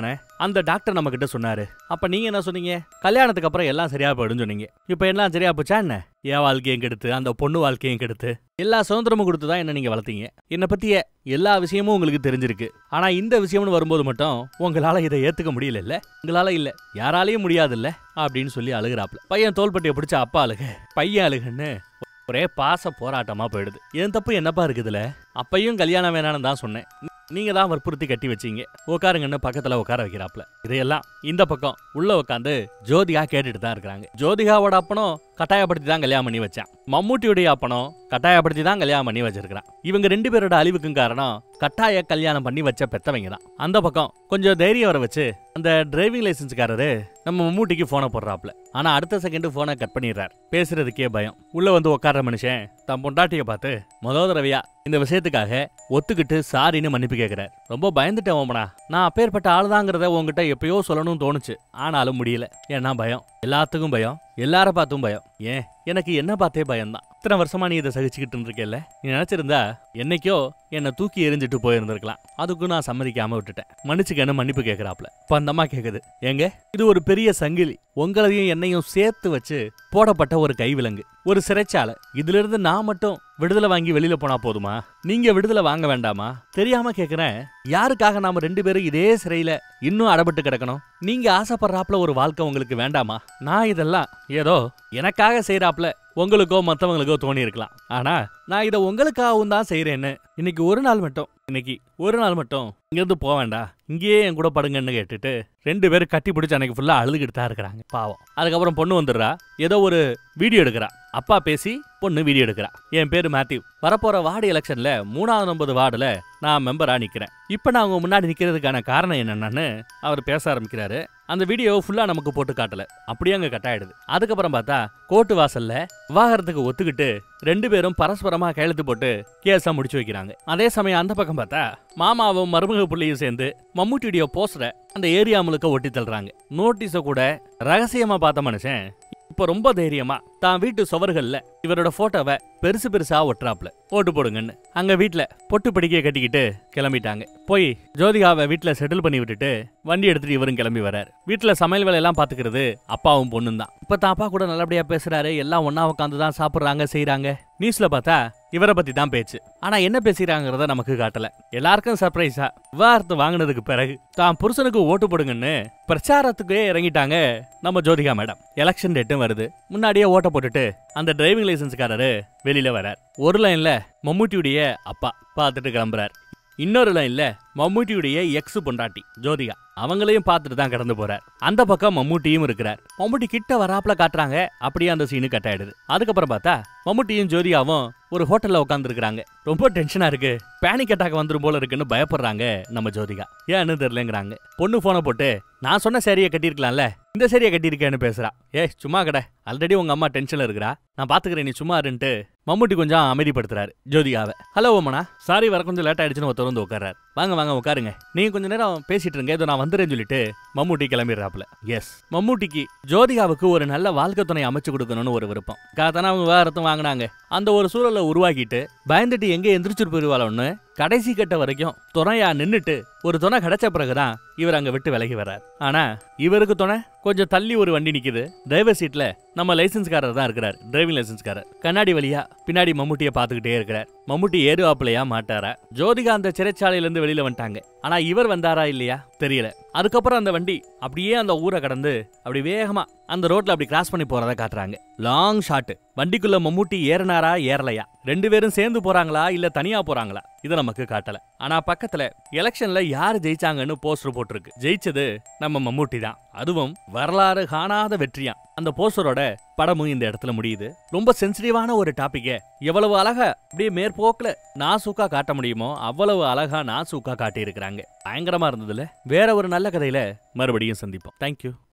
அந்த டாக்டர் நம்ம கிட்ட சொன்னாரு அப்ப நீங்க என்ன சொன்னீங்க கல்யாணத்துக்கு அப்புறம் எல்லாம் சரியா போயிடும்னு சொன்னீங்க இப்ப எல்லாம் சரியா போச்சா என்ன என் வாழ்க்கையும் கெடுத்து அந்த பொண்ணு வாழ்க்கையும் கெடுத்து எல்லா சுதந்திரமும் கொடுத்து தான் என்ன நீங்க வளர்த்தீங்க என்னை பத்திய எல்லா விஷயமும் உங்களுக்கு தெரிஞ்சிருக்கு ஆனா இந்த விஷயம்னு வரும்போது மட்டும் உங்களால இதை ஏத்துக்க முடியல இல்ல உங்களால இல்ல யாராலையும் முடியாதுல்ல அப்படின்னு சொல்லி அழுகுறாப்ல பையன் தோள்பட்டியை பிடிச்ச அப்பா அழுக பையன் அழுகுன்னு ஒரே பாச போராட்டமா போயிடுது என் தப்பு என்னப்பா இருக்குதுல அப்பையும் கல்யாணம் வேணான்னு தான் சொன்னேன் நீங்க தான் வற்புறுத்தி கட்டி வச்சீங்க உட்காருங்கன்னு பக்கத்துல உட்கார வைக்கிறாப்ல இதையெல்லாம் இந்த பக்கம் உள்ள உட்காந்து ஜோதிகா கேட்டுட்டு தான் இருக்கிறாங்க ஜோதிகாவோட அப்பனும் கட்டாயப்படுத்தி தான் கல்யாணம் பண்ணி வச்சான் மம்மூட்டியுடைய அப்பனும் கட்டாயப்படுத்தி தான் கல்யாணம் பண்ணி வச்சிருக்கிறான் இவங்க ரெண்டு பேரோட அழிவுக்கும் காரணம் கட்டாய கல்யாணம் பண்ணி வச்ச பெத்தவங்க தான் அந்த பக்கம் கொஞ்சம் தைரியம் வர வச்சு அந்த டிரைவிங் லைசன்ஸ்காரரு நம்ம மம்மூட்டிக்கு போனை போடுறாப்ல ஆனா அடுத்த செகண்ட் போனை கட் பண்ணிடுறார் பேசுறதுக்கே பயம் உள்ள வந்து உட்கார்ற மனுஷன் தன் பொண்டாட்டிய பார்த்து முதல் தடவையா இந்த விஷயத்துக்காக ஒத்துக்கிட்டு சாரின்னு மன்னிப்பு கேட்கிறார் ரொம்ப பயந்துட்டேன் ஓமனா நான் அப்பேற்பட்ட ஆளுதாங்கிறத உங்ககிட்ட எப்பயோ சொல்லணும்னு தோணுச்சு ஆனாலும் முடியல ஏன்னா பயம் எல்லாத்துக்கும் பயம் எல்லார பார்த்தும் பயம் ஏன் எனக்கு என்ன பார்த்தே பயம்தான் இத்தனை வருஷமா நீ இதை சகிச்சுக்கிட்டு இருக்கேல்ல நீ நினைச்சிருந்தா என்னைக்கோ என்னை தூக்கி எறிஞ்சிட்டு போயிருந்திருக்கலாம் அதுக்கும் நான் சம்மதிக்காம விட்டுட்டேன் மன்னிச்சுக்கன்னு மன்னிப்பு கேட்கறாப்ல இப்ப அந்த அம்மா கேக்குது ஏங்க இது ஒரு பெரிய சங்கிலி உங்களையும் என்னையும் சேர்த்து வச்சு போடப்பட்ட ஒரு கைவிலங்கு ஒரு சிறைச்சாலை இதுல இருந்து நான் மட்டும் விடுதலை வாங்கி வெளியில போனா போதுமா நீங்க விடுதலை வாங்க வேண்டாமா தெரியாம கேக்குறேன் யாருக்காக நாம ரெண்டு பேரும் இதே சிறையில இன்னும் அடபட்டு கிடக்கணும் நீங்க ஆசைப்படுறாப்ல ஒரு வாழ்க்கை உங்களுக்கு வேண்டாமா நான் இதெல்லாம் ஏதோ எனக்காக செய்யறாப்ல உங்களுக்கோ மத்தவங்களுக்கோ தோணி இருக்கலாம் ஆனா நான் இதை உங்களுக்காகவும் தான் செய்யறேன்னு இன்னைக்கு ஒரு நாள் மட்டும் இன்னைக்கு ஒரு நாள் மட்டும் இங்கிருந்து போக வேண்டாம் இங்கேயே என் கூட படுங்கன்னு கேட்டுட்டு ரெண்டு பேரும் கட்டி பிடிச்சி அன்னைக்கு ஃபுல்லா அழுதுகிட்டு தான் இருக்கிறாங்க பாவம் அதுக்கப்புறம் பொண்ணு வந்துடுறா ஏதோ ஒரு வீடியோ எடுக்கிறா அப்பா பேசி பொண்ணு வீடியோ எடுக்கிறா என் பேரு மேத்யூ வரப்போற வார்டு எலெக்ஷன்ல மூணாவது நம்பது வார்டுல நான் மெம்பரா நிக்கிறேன் இப்ப நான் உங்க முன்னாடி நிக்கிறதுக்கான காரணம் என்னன்னு அவர் பேச ஆரம்பிக்கிறாரு அந்த வீடியோ ஃபுல்லா நமக்கு போட்டு காட்டல அப்படியே அங்க கட் ஆயிடுது அதுக்கப்புறம் பார்த்தா கோர்ட்டு வாசல்ல விவாகரத்துக்கு ஒத்துக்கிட்டு ரெண்டு பேரும் பரஸ்பரமா கையெழுத்து போட்டு கேஸா முடிச்சு வைக்கிறாங்க அதே சமயம் அந்த பக்கம் பார்த்தா மாமாவும் மருமக புள்ளியும் சேர்ந்து மம்முட்டியுடைய போஸ்டரை அந்த ஏரியா முழுக்க ஒட்டி தள்ளுறாங்க நோட்டீஸ கூட ரகசியமா பார்த்த மனுஷன் இப்ப ரொம்ப தைரியமா தான் வீட்டு சுவர்கள்ல இவரோட போட்டோவை பெருசு பெருசா ஒட்டுறாப்ல ஓட்டு போடுங்கன்னு அங்க வீட்ல பொட்டு படிக்க கட்டிக்கிட்டு கிளம்பிட்டாங்க போய் ஜோதிகாவை வீட்ல செட்டில் பண்ணி விட்டுட்டு வண்டி எடுத்துட்டு இவரும் கிளம்பி வராரு வீட்ல சமையல் வேலையெல்லாம் பாத்துக்கிறது அப்பாவும் பொண்ணும் தான் இப்ப தான் அப்பா கூட நல்லபடியா பேசுறாரு எல்லாம் ஒண்ணா உட்காந்து தான் சாப்பிடுறாங்க செய்றாங்க நியூஸ்ல பார்த்தா இவரை பத்தி தான் பேச்சு ஆனா என்ன பேசுறாங்கிறத நமக்கு காட்டல எல்லாருக்கும் சர்ப்ரைஸா விவாகரத்து வாங்கினதுக்கு பிறகு தான் புருஷனுக்கு ஓட்டு போடுங்கன்னு பிரச்சாரத்துக்கே இறங்கிட்டாங்க நம்ம ஜோதிகா மேடம் எலெக்ஷன் டேட்டும் வருது முன்னாடியே ஓட்ட போட்டுட்டு அந்த டிரைவிங் லைசன்ஸ்காரரு வெளியில வரார் ஒரு லைன்ல மம்முட்டியுடைய அப்பா பார்த்துட்டு கிளம்புறார் இன்னொரு லைன்ல மம்முட்டியுடைய எக்ஸ் பொண்டாட்டி ஜோதிகா அவங்களையும் பார்த்துட்டு தான் கடந்து போறார் அந்த பக்கம் மம்முட்டியும் இருக்கிறார் மம்முட்டி கிட்ட வராப்ல காட்டுறாங்க அப்படியே அந்த சீனு கட் ஆயிடுது அதுக்கப்புறம் பார்த்தா மம்முட்டியும் ஜோதிகாவும் ஒரு ஹோட்டல்ல உட்காந்துருக்காங்க ரொம்ப டென்ஷனா இருக்கு பேனிக் அட்டாக் வந்துரும் போல இருக்குன்னு பயப்படுறாங்க நம்ம ஜோதிகா ஏன்னு தெரியலங்கிறாங்க பொண்ணு போனை போட்டு நான் சொன்ன சேரியை கட்டியிருக்கலாம்ல இந்த சேரியை கட்டியிருக்கேன்னு பேசுறா ஏ சும்மா கடை ஆல்ரெடி உங்க அம்மா டென்ஷன்ல இருக்கிறா நான் பாத்துக்கிறேன் நீ சும்மா இருன்ட்டு மம்முட்டி கொஞ்சம் அமைதிப்படுத்துறாரு ஜோதிகாவை ஹலோ ஓமனா சாரி வர கொஞ்சம் லேட் ஆயிடுச்சுன்னு ஒருத்தர் வந்து உட்கார்றாரு வாங்க வாங்க உட்காருங்க நீங்க கொஞ்ச நேரம் பேசிட்டு இருங்க ஏதோ நான் வந்துறேன்னு சொல்லிட்டு மம்முட்டி கிளம்பிடுறாப்ல எஸ் மம்முட்டிக்கு ஜோதிகாவுக்கு ஒரு நல்ல வாழ்க்கை துணை அமைச்சு கொடுக்கணும்னு ஒரு விருப்பம் காத்தான அவங்க விவாகரத்தும் வாங்கினாங்க அந்த ஒரு சூழலை உருவாக்கிட்டு பயந்துட்டு எங்க எந்திரிச்சிட்டு போயிருவாளோன்னு கடைசி கட்ட வரைக்கும் துணையா நின்னுட்டு ஒரு துணை கிடைச்ச பிறகுதான் இவர் அங்க விட்டு விலகி வர்றார் ஆனா இவருக்கு துணை கொஞ்சம் தள்ளி ஒரு வண்டி நிக்குது டிரைவர் சீட்ல நம்ம லைசன்ஸ்காரர் தான் இருக்கிறார் டிரைவிங் லைசன்ஸ்காரர் கண்ணாடி வழியா பின்னாடி மம்முட்டிய பாத்துக்கிட்டே இருக்கிறார் மம்முட்டி ஏறுவாப்பிலையா மாட்டாரா ஜோதிகா அந்த சிறைச்சாலையில இருந்து வெளியில வந்துட்டாங்க ஆனா இவர் வந்தாரா இல்லையா தெரியல அதுக்கப்புறம் அந்த வண்டி அப்படியே அந்த ஊரை கடந்து அப்படி வேகமா அந்த ரோட்ல அப்படி கிராஸ் பண்ணி போறத காட்டுறாங்க லாங் ஷாட் வண்டிக்குள்ள மம்முட்டி ஏறினாரா ஏறலையா ரெண்டு பேரும் சேர்ந்து போறாங்களா இல்ல தனியா போறாங்களா இது நமக்கு காட்டல ஆனா பக்கத்துல எலெக்ஷன்ல யாரு ஜெயிச்சாங்கன்னு போஸ்டர் போட்டிருக்கு ஜெயிச்சது நம்ம மம்முட்டி தான் அதுவும் வரலாறு காணாத வெற்றியா அந்த போஸ்டரோட படமும் இந்த இடத்துல முடியுது ரொம்ப சென்சிட்டிவான ஒரு டாபிக்க எவ்வளவு அழகா அப்படியே மேற்போக்குல நாசூக்கா காட்ட முடியுமோ அவ்வளவு அழகா நாசூக்கா காட்டி இருக்கிறாங்க பயங்கரமா இருந்ததுல வேற ஒரு நல்ல கதையில மறுபடியும் சந்திப்போம் தேங்க்யூ